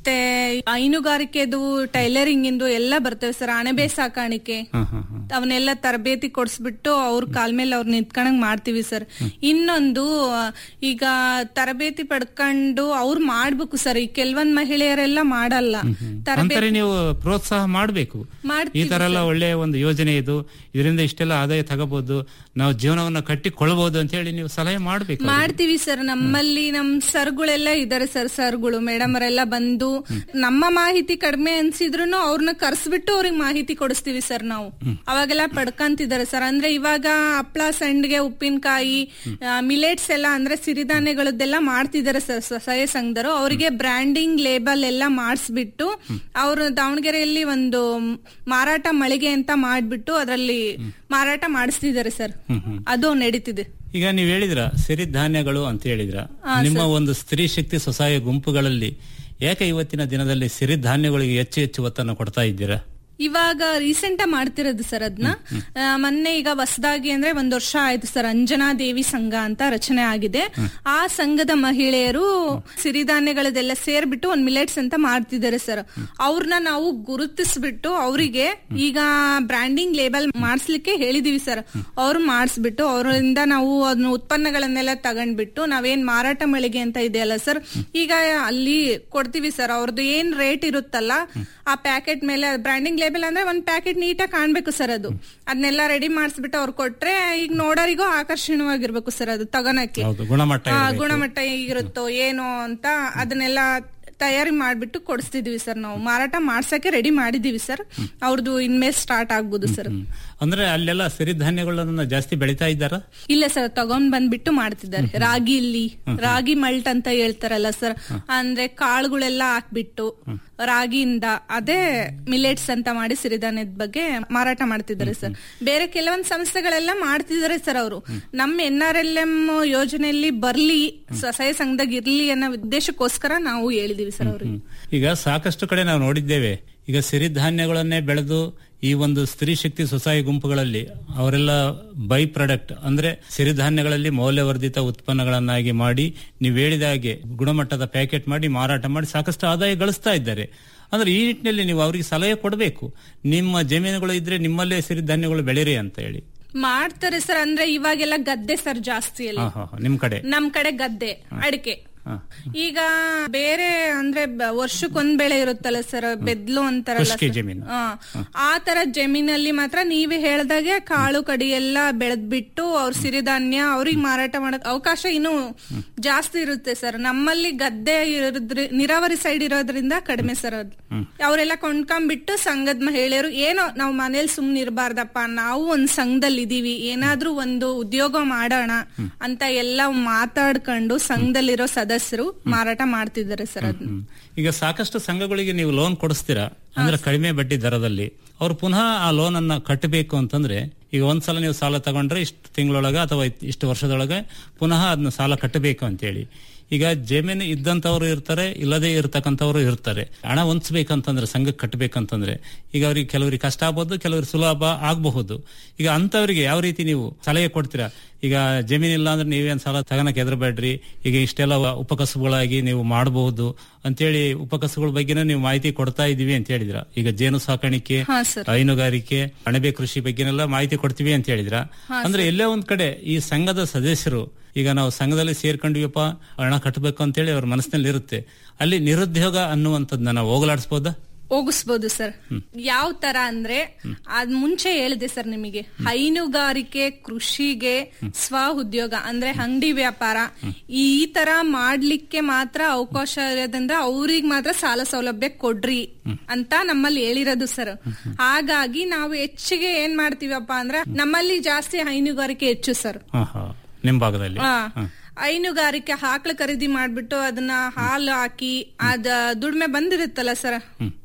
ಮತ್ತೆ ಹೈನುಗಾರಿಕೆದು ಟೈಲರಿಂಗ್ ಇಂದು ಎಲ್ಲ ಬರ್ತವೆ ಸರ್ ಅಣಬೆ ಸಾಕಾಣಿಕೆ ಹ್ಮ್ ಹ್ಮ್ ಹ್ಮ್ ಅವನ್ನೆಲ್ಲ ತರಬೇತಿ ಕೊಡ್ಸ್ಬಿಟ್ಟು ಅವ್ರ ಕಾಲ್ ಮೇಲೆ ಅವ್ರು ನಿಂತ್ಕೊಂಡಂಗ್ ಮಾಡ್ತೀವಿ ಸರ್ ಇನ್ನೊಂದು ಆ, ಈಗ ತರಬೇತಿ ಪಡ್ಕೊಂಡು ಅವ್ರು ಮಾಡ್ಬೇಕು ಸರ್ ಈ ಕೆಲವೊಂದ್ ಮಹಿಳೆಯರೆಲ್ಲ ಮಾಡಲ್ಲ ತರಬೇತಿ ಅಂತಾರೆ ನೀವು ಪ್ರೋತ್ಸಾಹ ಮಾಡಬೇಕು ಈ ಮಾಡ್ತೀವಿ ತರ ಎಲ್ಲ ಒಳ್ಳೆಯ ಒಂದು ಯೋಜನೆ ಇದು ಇದರಿಂದ ಇಷ್ಟೆಲ್ಲ ಆದಾಯ ತಗೋಬಹುದು ನಾವು ಜೀವನವನ್ನ ಕಟ್ಟಿಕೊಳ್ಳಬಹುದು ಅಂತ ಹೇಳಿ ನೀವು ಸಲಹೆ ಮಾಡಬೇಕು ಮಾಡ್ತೀವಿ ಸರ್ ನಮ್ಮಲ್ಲಿ ನಮ್ ಸರ್ಗಳೆಲ್ಲ ಇದಾರೆ ಸರ್ ಸರ್ಗಳು ಮೇಡಮ್ ಅವರೆಲ್ಲ ಬಂದು ನಮ್ಮ ಮಾಹಿತಿ ಕಡಿಮೆ ಅನ್ಸಿದ್ರು ಅವ್ರನ್ನ ಕರ್ಸ್ಬಿಟ್ಟು ಅವ್ರಿಗೆ ಮಾಹಿತಿ ಕೊಡಿಸ್ತೀವಿ ಸರ್ ನಾವು ಅವಾಗೆಲ್ಲ ಪಡ್ಕಂತಿದ್ದಾರೆ ಸರ್ ಅಂದ್ರೆ ಇವಾಗ ಹಪ್ಳ ಸಂಡ್ಗೆ ಉಪ್ಪಿನಕಾಯಿ ಮಿಲೆಟ್ಸ್ ಎಲ್ಲ ಅಂದ್ರೆ ಸಿರಿಧಾನ್ಯಗಳದ್ದೆಲ್ಲ ಮಾಡ್ತಿದ್ದಾರೆ ಸರ್ ಸ್ವಸಹಾಯ ಸಂಘದವರು ಅವರಿಗೆ ಬ್ರ್ಯಾಂಡಿಂಗ್ ಲೇಬಲ್ ಎಲ್ಲ ಮಾಡಿಸ್ಬಿಟ್ಟು ಅವರು ದಾವಣಗೆರೆಯಲ್ಲಿ ಒಂದು ಮಾರಾಟ ಮಳಿಗೆ ಅಂತ ಮಾಡ್ಬಿಟ್ಟು ಅದರಲ್ಲಿ ಮಾರಾಟ ಮಾಡಿಸ್ತಿದ್ದಾರೆ ಸರ್ ಅದು ನಡೀತಿದೆ ಈಗ ನೀವು ಹೇಳಿದ್ರ ಸಿರಿಧಾನ್ಯಗಳು ಅಂತ ಹೇಳಿದ್ರ ನಿಮ್ಮ ಒಂದು ಸ್ತ್ರೀ ಶಕ್ತಿ ಸ್ವಸಹಾಯ ಗುಂಪುಗಳಲ್ಲಿ ಯಾಕೆ ಇವತ್ತಿನ ದಿನದಲ್ಲಿ ಸಿರಿಧಾನ್ಯಗಳಿಗೆ ಹೆಚ್ಚು ಹೆಚ್ಚು ಒತ್ತನ್ನು ಕೊಡ್ತಾ ಇದ್ದೀರಾ ಇವಾಗ ರೀಸೆಂಟ್ ಮಾಡ್ತಿರೋದು ಸರ್ ಅದನ್ನ ಮೊನ್ನೆ ಈಗ ಹೊಸದಾಗಿ ಅಂದ್ರೆ ಒಂದ್ ವರ್ಷ ಆಯ್ತು ಸರ್ ಅಂಜನಾ ದೇವಿ ಸಂಘ ಅಂತ ರಚನೆ ಆಗಿದೆ ಆ ಸಂಘದ ಮಹಿಳೆಯರು ಸಿರಿಧಾನ್ಯಗಳದೆಲ್ಲ ಸೇರ್ಬಿಟ್ಟು ಒಂದ್ ಮಿಲೆಟ್ಸ್ ಅಂತ ಮಾಡ್ತಿದ್ದಾರೆ ಸರ್ ಅವ್ರನ್ನ ನಾವು ಗುರುತಿಸ್ಬಿಟ್ಟು ಅವರಿಗೆ ಈಗ ಬ್ರ್ಯಾಂಡಿಂಗ್ ಲೇಬಲ್ ಮಾಡಿಸ್ಲಿಕ್ಕೆ ಹೇಳಿದೀವಿ ಸರ್ ಅವ್ರು ಮಾಡಿಸ್ಬಿಟ್ಟು ಅವರಿಂದ ನಾವು ಅದನ್ನ ಉತ್ಪನ್ನಗಳನ್ನೆಲ್ಲ ತಗೊಂಡ್ಬಿಟ್ಟು ನಾವೇನ್ ಮಾರಾಟ ಮಳಿಗೆ ಅಂತ ಇದೆಯಲ್ಲ ಸರ್ ಈಗ ಅಲ್ಲಿ ಕೊಡ್ತೀವಿ ಸರ್ ಅವ್ರದ್ದು ಏನ್ ರೇಟ್ ಇರುತ್ತಲ್ಲ ಆ ಪ್ಯಾಕೆಟ್ ಮೇಲೆ ಬ್ರ್ಯಾಂಡಿಂಗ್ ಲೇಬಲ್ ಅಂದ್ರೆ ಒಂದ್ ಪ್ಯಾಕೆಟ್ ನೀಟಾಗಿ ಕಾಣ್ಬೇಕು ಸರ್ ಅದು ಅದನ್ನೆಲ್ಲ ರೆಡಿ ಮಾಡಿಸ್ಬಿಟ್ಟು ಅವ್ರು ಕೊಟ್ರೆ ಈಗ ನೋಡೋರಿಗೂ ಆಕರ್ಷಣೀಯವಾಗಿರ್ಬೇಕು ಸರ್ ಅದು ತಗೋಣಕ್ಕೆ ಹೌದು ಗುಣಮಟ್ಟ ಆ, ಇರ್ಬೇಕು. ಗುಣಮಟ್ಟ ಹೇಗಿರುತ್ತೋ ಏನೋ ಅಂತ ಅದನ್ನೆಲ್ಲ ತಯಾರಿ ಮಾಡ್ಬಿಟ್ಟು ಕೊಡಿಸ್ತಿದೀವಿ ಸರ್ ನಾವು ಮಾರಾಟ ಮಾಡ್ಸಕ್ಕೆ ರೆಡಿ ಮಾಡಿದೀವಿ ಸರ್ ಅವ್ರದ್ದು ಇನ್ಮೇಲೆ ಸ್ಟಾರ್ಟ್ ಆಗ್ಬೋದು ಸರ್ ಹ್ಮ್. ಅಂದ್ರೆ ಅಲ್ಲೆಲ್ಲ ಸಿರಿಧಾನ್ಯಗಳನ್ನ ಜಾಸ್ತಿ ಬೆಳಿತಾ ಇದ್ದಾರಾ ಇಲ್ಲ ಸರ್ ತಗೊಂಡ್ ಬಂದ್ಬಿಟ್ಟು ಮಾಡ್ತಿದ್ದಾರೆ ರಾಗಿ ಇಲ್ಲಿ ರಾಗಿ ಮಲ್ಟ್ ಅಂತ ಹೇಳ್ತಾರಲ್ಲ ಸರ್ ಅಂದ್ರೆ ಕಾಳುಗಳೆಲ್ಲ ಹಾಕ್ಬಿಟ್ಟು ರಾಗಿಯಿಂದ ಅದೇ ಮಿಲೆಟ್ಸ್ ಅಂತ ಮಾಡಿ ಸಿರಿಧಾನ್ಯದ ಬಗ್ಗೆ ಮಾರಾಟ ಮಾಡ್ತಿದ್ದಾರೆ ಸರ್ ಬೇರೆ ಕೆಲವೊಂದ್ ಸಂಸ್ಥೆಗಳೆಲ್ಲ ಮಾಡ್ತಿದ್ದಾರೆ ಸರ್ ಅವರು ನಮ್ಮ ಎನ್ ಆರ್ ಎಲ್ ಎಂ ಯೋಜನೆಯಲ್ಲಿ ಬರ್ಲಿ ಸ್ವಸಹಾಯ ಸಂಘದಾಗ ಇರ್ಲಿ ಅನ್ನೋ ಉದ್ದೇಶಕ್ಕೋಸ್ಕರ ನಾವು ಹೇಳಿದೀವಿ ಸರ್ ಅವ್ರಿಗೆ ಈಗ ಸಾಕಷ್ಟು ಕಡೆ ನಾವು ನೋಡಿದ್ದೇವೆ ಈಗ ಸಿರಿಧಾನ್ಯಗಳನ್ನೇ ಬೆಳೆದು ಈ ಒಂದು ಸ್ತ್ರೀ ಶಕ್ತಿ ಸ್ವಸಹಾಯ ಗುಂಪುಗಳಲ್ಲಿ ಅವರೆಲ್ಲ ಬೈ ಪ್ರಾಡಕ್ಟ್ ಅಂದ್ರೆ ಸಿರಿಧಾನ್ಯಗಳಲ್ಲಿ ಮೌಲ್ಯವರ್ಧಿತ ಉತ್ಪನ್ನಗಳನ್ನಾಗಿ ಮಾಡಿ ನೀವು ಹೇಳಿದ ಹಾಗೆ ಗುಣಮಟ್ಟದ ಪ್ಯಾಕೆಟ್ ಮಾಡಿ ಮಾರಾಟ ಮಾಡಿ ಸಾಕಷ್ಟು ಆದಾಯ ಗಳಿಸ್ತಾ ಇದ್ದಾರೆ ಅಂದ್ರೆ ಈ ನಿಟ್ಟಿನಲ್ಲಿ ನೀವು ಅವರಿಗೆ ಸಲಹೆ ಕೊಡಬೇಕು ನಿಮ್ಮ ಜಮೀನುಗಳು ಇದ್ರೆ ನಿಮ್ಮಲ್ಲೇ ಸಿರಿಧಾನ್ಯಗಳು ಬೆಳೀರಿ ಅಂತ ಹೇಳಿ ಮಾಡ್ತಾರೆ ಸರ್ ಅಂದ್ರೆ ಇವಾಗೆಲ್ಲ ಗದ್ದೆ ಸರ್ ಜಾಸ್ತಿ ಅಲ್ಲಿ ಹಾ ಹಾ ಹಾ, ನಿಮ್ ಕಡೆ ನಮ್ ಕಡೆ ಗದ್ದೆ ಅಡಿಕೆ ಹಾ. ಈಗ ಬೇರೆ ಅಂದ್ರೆ ಬ- ವರ್ಷಕ್ಕೊಂದ್ ಬೆಳೆ ಇರುತ್ತಲ್ಲ ಸರ್ ಬೆದ್ಲು ಅಂತಾರಲ್ಲ ಖುಷ್ಕಿ sir. ಜಮೀನು. ಹಾ. ಆ ತರ ಜಮೀನಲ್ಲಿ ಮಾತ್ರ ನೀವೇ ಹೇಳ್ದಾಗೆ ಕಾಳು ಕಡಿ ಎಲ್ಲ ಬೆಳೆದ್ಬಿಟ್ಟು ಅವ್ರ ಸಿರಿಧಾನ್ಯ ಅವ್ರಿಗೆ ಮಾರಾಟ ಮಾಡಕ್ ಅವಕಾಶ ಇನ್ನು ಜಾಸ್ತಿ ಇರುತ್ತೆ ಸರ್ ನಮ್ಮಲ್ಲಿ ಗದ್ದೆ ಇರೋದ್ರಿ ನೀರಾವರಿ ಸೈಡ್ ಇರೋದ್ರಿಂದ ಕಡಿಮೆ ಸರ್ ಅದು ಅವರೆಲ್ಲ ಕೊಂಡ್ಕೊಂಡ್ಬಿಟ್ಟು ಸಂಘದ ಮಹಿಳೆಯರು ಏನೋ ನಾವು ಮನೇಲಿ ಸುಮ್ನೆ ಇರಬಾರ್ದಪ್ಪ ನಾವು ಒಂದ್ ಸಂಘದಲ್ಲಿ ಇದೀವಿ ಏನಾದ್ರೂ ಒಂದು ಉದ್ಯೋಗ ಮಾಡೋಣ ಅಂತ ಎಲ್ಲ ಮಾತಾಡ್ಕೊಂಡು ಸಂಘದಲ್ಲಿರೋ ಸದಸ್ಯರು ಮಾರಾಟ ಮಾಡ್ತಿದ್ದಾರೆ ಸರ್ ಅದನ್ನ ಹ್ಮ್. ಈಗ ಸಾಕಷ್ಟು ಸಂಘಗಳಿಗೆ ನೀವು ಲೋನ್ ಕೊಡಿಸ್ತೀರಾ ಅಂದ್ರೆ ಕಡಿಮೆ ಬಡ್ಡಿ ದರದಲ್ಲಿ ಅವ್ರು ಪುನಃ ಆ ಲೋನ್ ಅನ್ನ ಕಟ್ಟಬೇಕು ಅಂತಂದ್ರೆ ಈಗ ಒಂದ್ಸಲ ನೀವು ಸಾಲ ತಗೊಂಡ್ರೆ ಇಷ್ಟು ತಿಂಗಳೊಳಗ ಅಥವಾ ಇತ್- ಇಷ್ಟು ವರ್ಷದೊಳಗೆ ಪುನಃ ಅದನ್ನ ಸಾಲ ಕಟ್ಟಬೇಕು ಅಂತೇಳಿ ಈಗ ಜಮೀನು ಇದ್ದಂತವ್ರು ಇರ್ತಾರೆ ಇಲ್ಲದೆ ಇರ್ತಕ್ಕಂಥವ್ರು ಇರ್ತಾರೆ ಹಣ ಹೊಂದ್ಸ್ಬೇಕಂತಂದ್ರೆ ಸಂಘಕ್ಕೆ ಕಟ್ಟಬೇಕಂತಂದ್ರೆ ಈಗ ಅವ್ರಿಗೆ ಕೆಲವರಿಗೆ ಕಷ್ಟ ಆಗ್ಬೋದು ಕೆಲವರಿಗೆ ಸುಲಭ ಆಗಬಹುದು ಈಗ ಅಂತವರಿಗೆ ಯಾವ ರೀತಿ ನೀವು ಸಲಹೆ ಕೊಡ್ತೀರಾ ಈಗ ಜಮೀನಿಲ್ಲ ಅಂದ್ರೆ ನೀವೇನ್ ಸಾಲ ತಗೋಣಕ್ಕೆ ಹೆದರಬೇಡ್ರಿ ಈಗ ಇಷ್ಟೆಲ್ಲ ಉಪಕಸಬುಗಳಾಗಿ ನೀವು ಮಾಡಬಹುದು ಅಂತೇಳಿ ಉಪಕಸಬುಗಳ ಬಗ್ಗೆನೂ ನೀವು ಮಾಹಿತಿ ಕೊಡ್ತಾ ಇದೀವಿ ಅಂತ ಹೇಳಿದ್ರ ಈಗ ಜೇನು ಸಾಕಾಣಿಕೆ ಹಾ, ಸರ್. ಹೈನುಗಾರಿಕೆ ಅಣಬೆ ಕೃಷಿ ಬಗ್ಗೆನೆಲ್ಲ ಮಾಹಿತಿ ಕೊಡ್ತೀವಿ ಅಂತ ಹೇಳಿದ್ರ ಅಂದ್ರೆ ಎಲ್ಲೇ ಒಂದ್ ಕಡೆ ಈ ಸಂಘದ ಸದಸ್ಯರು ಈಗ ನಾವು ಸಂಘದಲ್ಲಿ ಸೇರ್ಕೊಂಡ್ವಿಯಪ್ಪ ಹಣ ಕಟ್ಟಬೇಕು ಅಂತೇಳಿ ಅವ್ರ ಮನಸ್ಸಿನಲ್ಲಿ ಇರುತ್ತೆ ಅಲ್ಲಿ ನಿರುದ್ಯೋಗ ಅನ್ನುವಂಥದ್ದನ್ನ ನಾವು ಹೋಗಲಾಡಿಸ್ಬೋದಾ ಹೋಗಿಸ್ಬೋದು ಸರ್ ಯಾವ ತರ ಅಂದ್ರೆ ಅದ್ ಮುಂಚೆ ಹೇಳಿದೆ ಸರ್ ನಿಮಗೆ ಹೈನುಗಾರಿಕೆ ಕೃಷಿಗೆ ಸ್ವ ಉದ್ಯೋಗ ಅಂದ್ರೆ ಅಂಗಡಿ ವ್ಯಾಪಾರ ಈ ತರ ಮಾಡ್ಲಿಕ್ಕೆ ಮಾತ್ರ ಅವಕಾಶ ಇರೋದ್ರಿಂದ ಅವ್ರಿಗೆ ಮಾತ್ರ ಸಾಲ ಸೌಲಭ್ಯ ಕೊಡ್ರಿ ಅಂತ ನಮ್ಮಲ್ಲಿ ಹೇಳಿರೋದು ಸರ್ ಹಾಗಾಗಿ ನಾವು ಹೆಚ್ಚಿಗೆ ಏನ್ ಮಾಡ್ತೀವಪ್ಪ ಅಂದ್ರೆ ನಮ್ಮಲ್ಲಿ ಜಾಸ್ತಿ ಹೈನುಗಾರಿಕೆ ಹೆಚ್ಚು ಸರ್ ಹಾ ಹಾ ನಿಮ್ ಭಾಗದಲ್ಲಿ ಆ, ಹೈನುಗಾರಿಕೆ ಆಕಳು ಖರೀದಿ ಮಾಡ್ಬಿಟ್ಟು ಅದನ್ನ ಹಾಲು ಹಾಕಿ ಅದ ದುಡ್ಮೆ ಬಂದಿರುತ್ತಲ್ಲ ಸರ್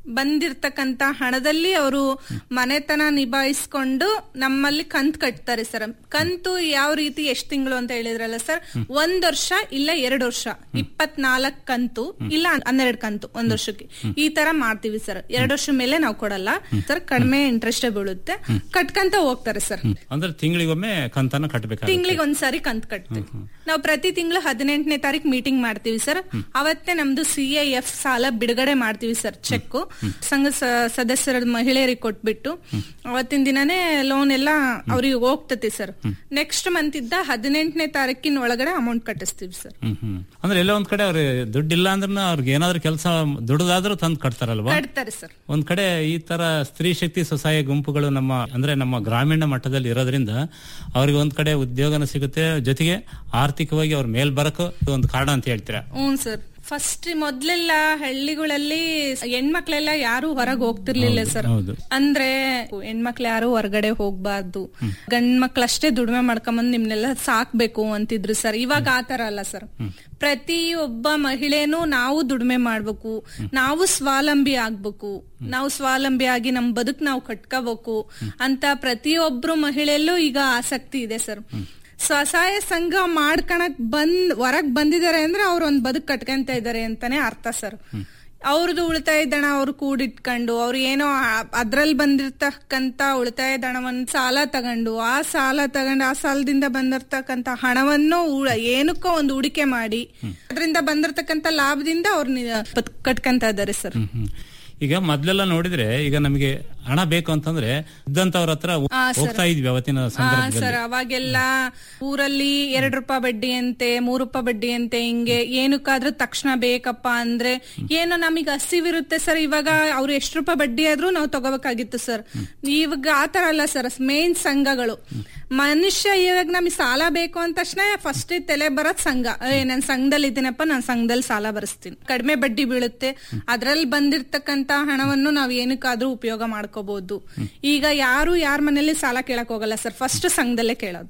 ಬಂದಿರ್ತಕ್ಕಂತ ಹಣದಲ್ಲಿ ಅವರು ಮನೆತನ ನಿಭಾಯಿಸ್ಕೊಂಡು ನಮ್ಮಲ್ಲಿ ಕಂತ್ ಕಟ್ತಾರೆ ಸರ್ ಕಂತು ಯಾವ ರೀತಿ ಎಷ್ಟ್ ತಿಂಗಳು ಅಂತ ಹೇಳಿದ್ರಲ್ಲ ಸರ್ ಒಂದ್ ವರ್ಷ ಇಲ್ಲ ಎರಡ್ ವರ್ಷ ಇಪ್ಪತ್ನಾಲ್ಕ್ ಕಂತು ಇಲ್ಲ ಹನ್ನೆರಡು ಕಂತು ಒಂದ್ ವರ್ಷಕ್ಕೆ ಈ ತರ ಮಾಡ್ತೀವಿ ಸರ್ ಎರಡ್ ವರ್ಷ ಮೇಲೆ ನಾವು ಕೊಡಲ್ಲ ಸರ್ ಕಡಿಮೆ ಇಂಟ್ರೆಸ್ಟ್ ಬೀಳುತ್ತೆ ಕಟ್ಕಂತ ಹೋಗ್ತಾರೆ ಸರ್ ಅಂದ್ರೆ ತಿಂಗಳಿಗೊಮ್ಮೆ ಕಂತನ ಕಟ್ಟಬೇಕಾಗುತ್ತೆ ತಿಂಗಳಿಗೆ ಒಂದ್ಸಾರಿ ಕಂತ್ ಕಟ್ತೀವಿ ನಾವು ಪ್ರತಿ ತಿಂಗಳು ಹದಿನೆಂಟನೇ ತಾರೀಕು ಮೀಟಿಂಗ್ ಮಾಡ್ತೀವಿ ಸರ್ ಅವತ್ತೇ ನಮ್ದು ಸಿ ಎಫ್ ಸಾಲ ಬಿಡುಗಡೆ ಮಾಡ್ತೀವಿ ಸರ್ ಚೆಕ್ ಸಂಘ ಸ- ಸದಸ್ಯರ ಮಹಿಳೆಯರಿಗೆ ಕೊಟ್ಬಿಟ್ಟು ಅವತ್ತಿನ ದಿನನೇ ಲೋನ್ ಎಲ್ಲ ಅವ್ರಿಗೆ ಹೋಗ್ತತಿ ಸರ್ ನೆಕ್ಸ್ಟ್ ಮಂತ್ ಇದ್ದ ಹದಿನೆಂಟನೇ ತಾರೀಕಿನ ಒಳಗಡೆ ಅಮೌಂಟ್ ಕಟ್ಟಿಸ್ತೀವಿ ಸರ್ ಹ್ಮ್ ಹ್ಮ್ ಅಂದ್ರೆ ಎಲ್ಲೋ ಒಂದ್ ಕಡೆ ಅವ್ರಿಗೆ ದುಡ್ಡಿಲ್ಲ ಅಂದ್ರೂ ಅವ್ರಿಗೆ ಏನಾದ್ರು ಕೆಲಸ ದುಡ್ದಾದ್ರೂ ತಂದು ಕಟ್ತಾರಲ್ವಾ ಕಟ್ತಾರೆ ಸರ್ ಒಂದ್ ಕಡೆ ಈ ತರ ಸ್ತ್ರೀ ಶಕ್ತಿ ಸ್ವಸಹಾಯ ಗುಂಪುಗಳು ನಮ್ಮ ಅಂದ್ರೆ ನಮ್ಮ ಗ್ರಾಮೀಣ ಮಟ್ಟದಲ್ಲಿ ಇರೋದ್ರಿಂದ ಅವ್ರಿಗೆ ಒಂದ್ ಕಡೆ ಉದ್ಯೋಗನ ಸಿಗುತ್ತೆ ಜೊತೆಗೆ ಆರ್ಥಿಕವಾಗಿ ಅವ್ರ ಮೇಲ್ ಬರಕು ಇದು ಒಂದು ಕಾರಣ ಅಂತ ಹೇಳ್ತೀರಾ ಹ್ಞೂ ಸರ್ ಫಸ್ಟ್ ಮೊದ್ಲೆಲ್ಲ ಹಳ್ಳಿಗಳಲ್ಲಿ ಹೆಣ್ಮಕ್ಳೆಲ್ಲ ಯಾರು ಹೊರಗೆ ಹೋಗ್ತಿರ್ಲಿಲ್ಲ ಸರ್ ಹೌದು ಅಂದ್ರೆ ಹೆಣ್ಮಕ್ಳು ಯಾರು ಹೊರಗಡೆ ಹೋಗ್ಬಾರ್ದು ಗಂಡ್ ಮಕ್ಳಷ್ಟೇ ದುಡಿಮೆ ಮಾಡ್ಕೊಂಬಂದ್ ನಿಮ್ನೆಲ್ಲ ಸಾಕ್ಬೇಕು ಅಂತಿದ್ರು ಸರ್ ಇವಾಗ ಆತರ ಅಲ್ಲ ಸರ್ ಪ್ರತಿ ಒಬ್ಬ ಮಹಿಳೆನೂ ನಾವು ದುಡಿಮೆ ಮಾಡ್ಬೇಕು ನಾವು ಸ್ವಾವಲಂಬಿ ಆಗ್ಬೇಕು ನಾವು ಸ್ವಾವಲಂಬಿ ಆಗಿ ನಮ್ ಬದುಕ್ ನಾವು ಕಟ್ಕೋಬೇಕು ಅಂತ ಪ್ರತಿಯೊಬ್ರು ಮಹಿಳೆಯಲ್ಲೂ ಈಗ ಆಸಕ್ತಿ ಇದೆ ಸರ್ ಸ್ವಸಹಾಯ ಸಂಘ ಮಾಡ್ಕಣಕ್ ಬಂದ್ ಹೊರಗ್ ಬಂದಿದ್ದಾರೆ ಅಂದ್ರೆ ಅವ್ರ ಒಂದ್ ಬದುಕ್ ಕಟ್ಕೊಂತ ಇದಾರೆ ಅಂತಾನೆ ಅರ್ಥ ಸರ್ ಅವ್ರದ್ದು ಉಳಿತಾಯ ದಣ ಅವ್ರು ಕೂಡಿಟ್ಕೊಂಡು ಅವ್ರು ಏನೋ ಅದ್ರಲ್ಲಿ ಬಂದಿರ್ತಕ್ಕಂತ ಉಳಿತಾಯ ದಣವನ್ನ ಸಾಲ ತಗೊಂಡು ಆ ಸಾಲ ತಗೊಂಡು ಆ ಸಾಲದಿಂದ ಬಂದಿರ್ತಕ್ಕಂತ ಹಣವನ್ನು ಉಳ- ಏನಕ್ಕೋ ಒಂದು ಹೂಡಿಕೆ ಮಾಡಿ ಅದರಿಂದ ಬಂದಿರ್ತಕ್ಕಂತ ಲಾಭದಿಂದ ಅವ್ರ ಕಟ್ಕೊಂತ ಇದಾರೆ ಸರ್ ಹ್ಮ್, ಹ್ಮ್. ಈಗ ಮೊದ್ಲೆಲ್ಲ ನೋಡಿದ್ರೆ ಈಗ ನಮಗೆ ಹಣ ಬೇಕು ಅಂತಂದ್ರೆ ಇದ್ದಂತವ್ರ ಹತ್ರ ಆ, ಸರ್. ಹೋಗ್ತಾ ಇದ್ವಿ ಅವತ್ತಿನ ಆ, ಸಂದರ್ಭದಲ್ಲಿ ಸರ್ ಅವಾಗೆಲ್ಲ ಊರಲ್ಲಿ ಎರಡ್ ರೂಪಾಯಿ ಬಡ್ಡಿ ಅಂತೆ ಮೂರ್ ರೂಪಾಯಿ ಬಡ್ಡಿ ಅಂತೆ ಹಿಂಗೆ ಏನಕ್ಕಾದ್ರೂ ತಕ್ಷಣ ಬೇಕಪ್ಪ ಅಂದ್ರೆ ಏನೋ ನಮಗೆ ಹಸಿವಿರುತ್ತೆ ಸರ್ ಇವಾಗ ಅವ್ರು ಎಷ್ಟು ರೂಪಾಯಿ ಬಡ್ಡಿ ಆದ್ರೂ ನಾವು ತಗೋಬೇಕಾಗಿತ್ತು ಸರ್ ಇವಾಗ ಆತರ ಅಲ್ಲ ಸರ್ ಮೇನ್ ಸಂಘಗಳು ಮನುಷ್ಯ ಇವಾಗ ನಮಗೆ ಸಾಲ ಬೇಕು ಅಂದ ತಕ್ಷಣ ಫಸ್ಟ್ ತಲೆ ಬರೋದ್ ಸಂಘ ಏ ನನ್ ಸಂಘದಲ್ಲಿ ಇದ್ದೀನಪ್ಪ ನಾನ್ ಸಂಘದಲ್ಲಿ ಸಾಲ ಬರೆಸ್ತೀನಿ ಕಡಿಮೆ ಬಡ್ಡಿ ಬೀಳುತ್ತೆ ಅದ್ರಲ್ಲಿ ಬಂದಿರ್ತಕ್ಕಂತ ಹಣವನ್ನು ನಾವ್ ಏನಕ್ಕಾದ್ರೂ ಉಪಯೋಗ ಮಾಡ್ಕೋಬಹುದು ಈಗ ಯಾರು ಯಾರ ಮನೇಲಿ ಸಾಲ ಕೇಳಕ್ ಹೋಗಲ್ಲ ಸರ್ ಫಸ್ಟ್ ಸಂಘದಲ್ಲೇ ಕೇಳೋದು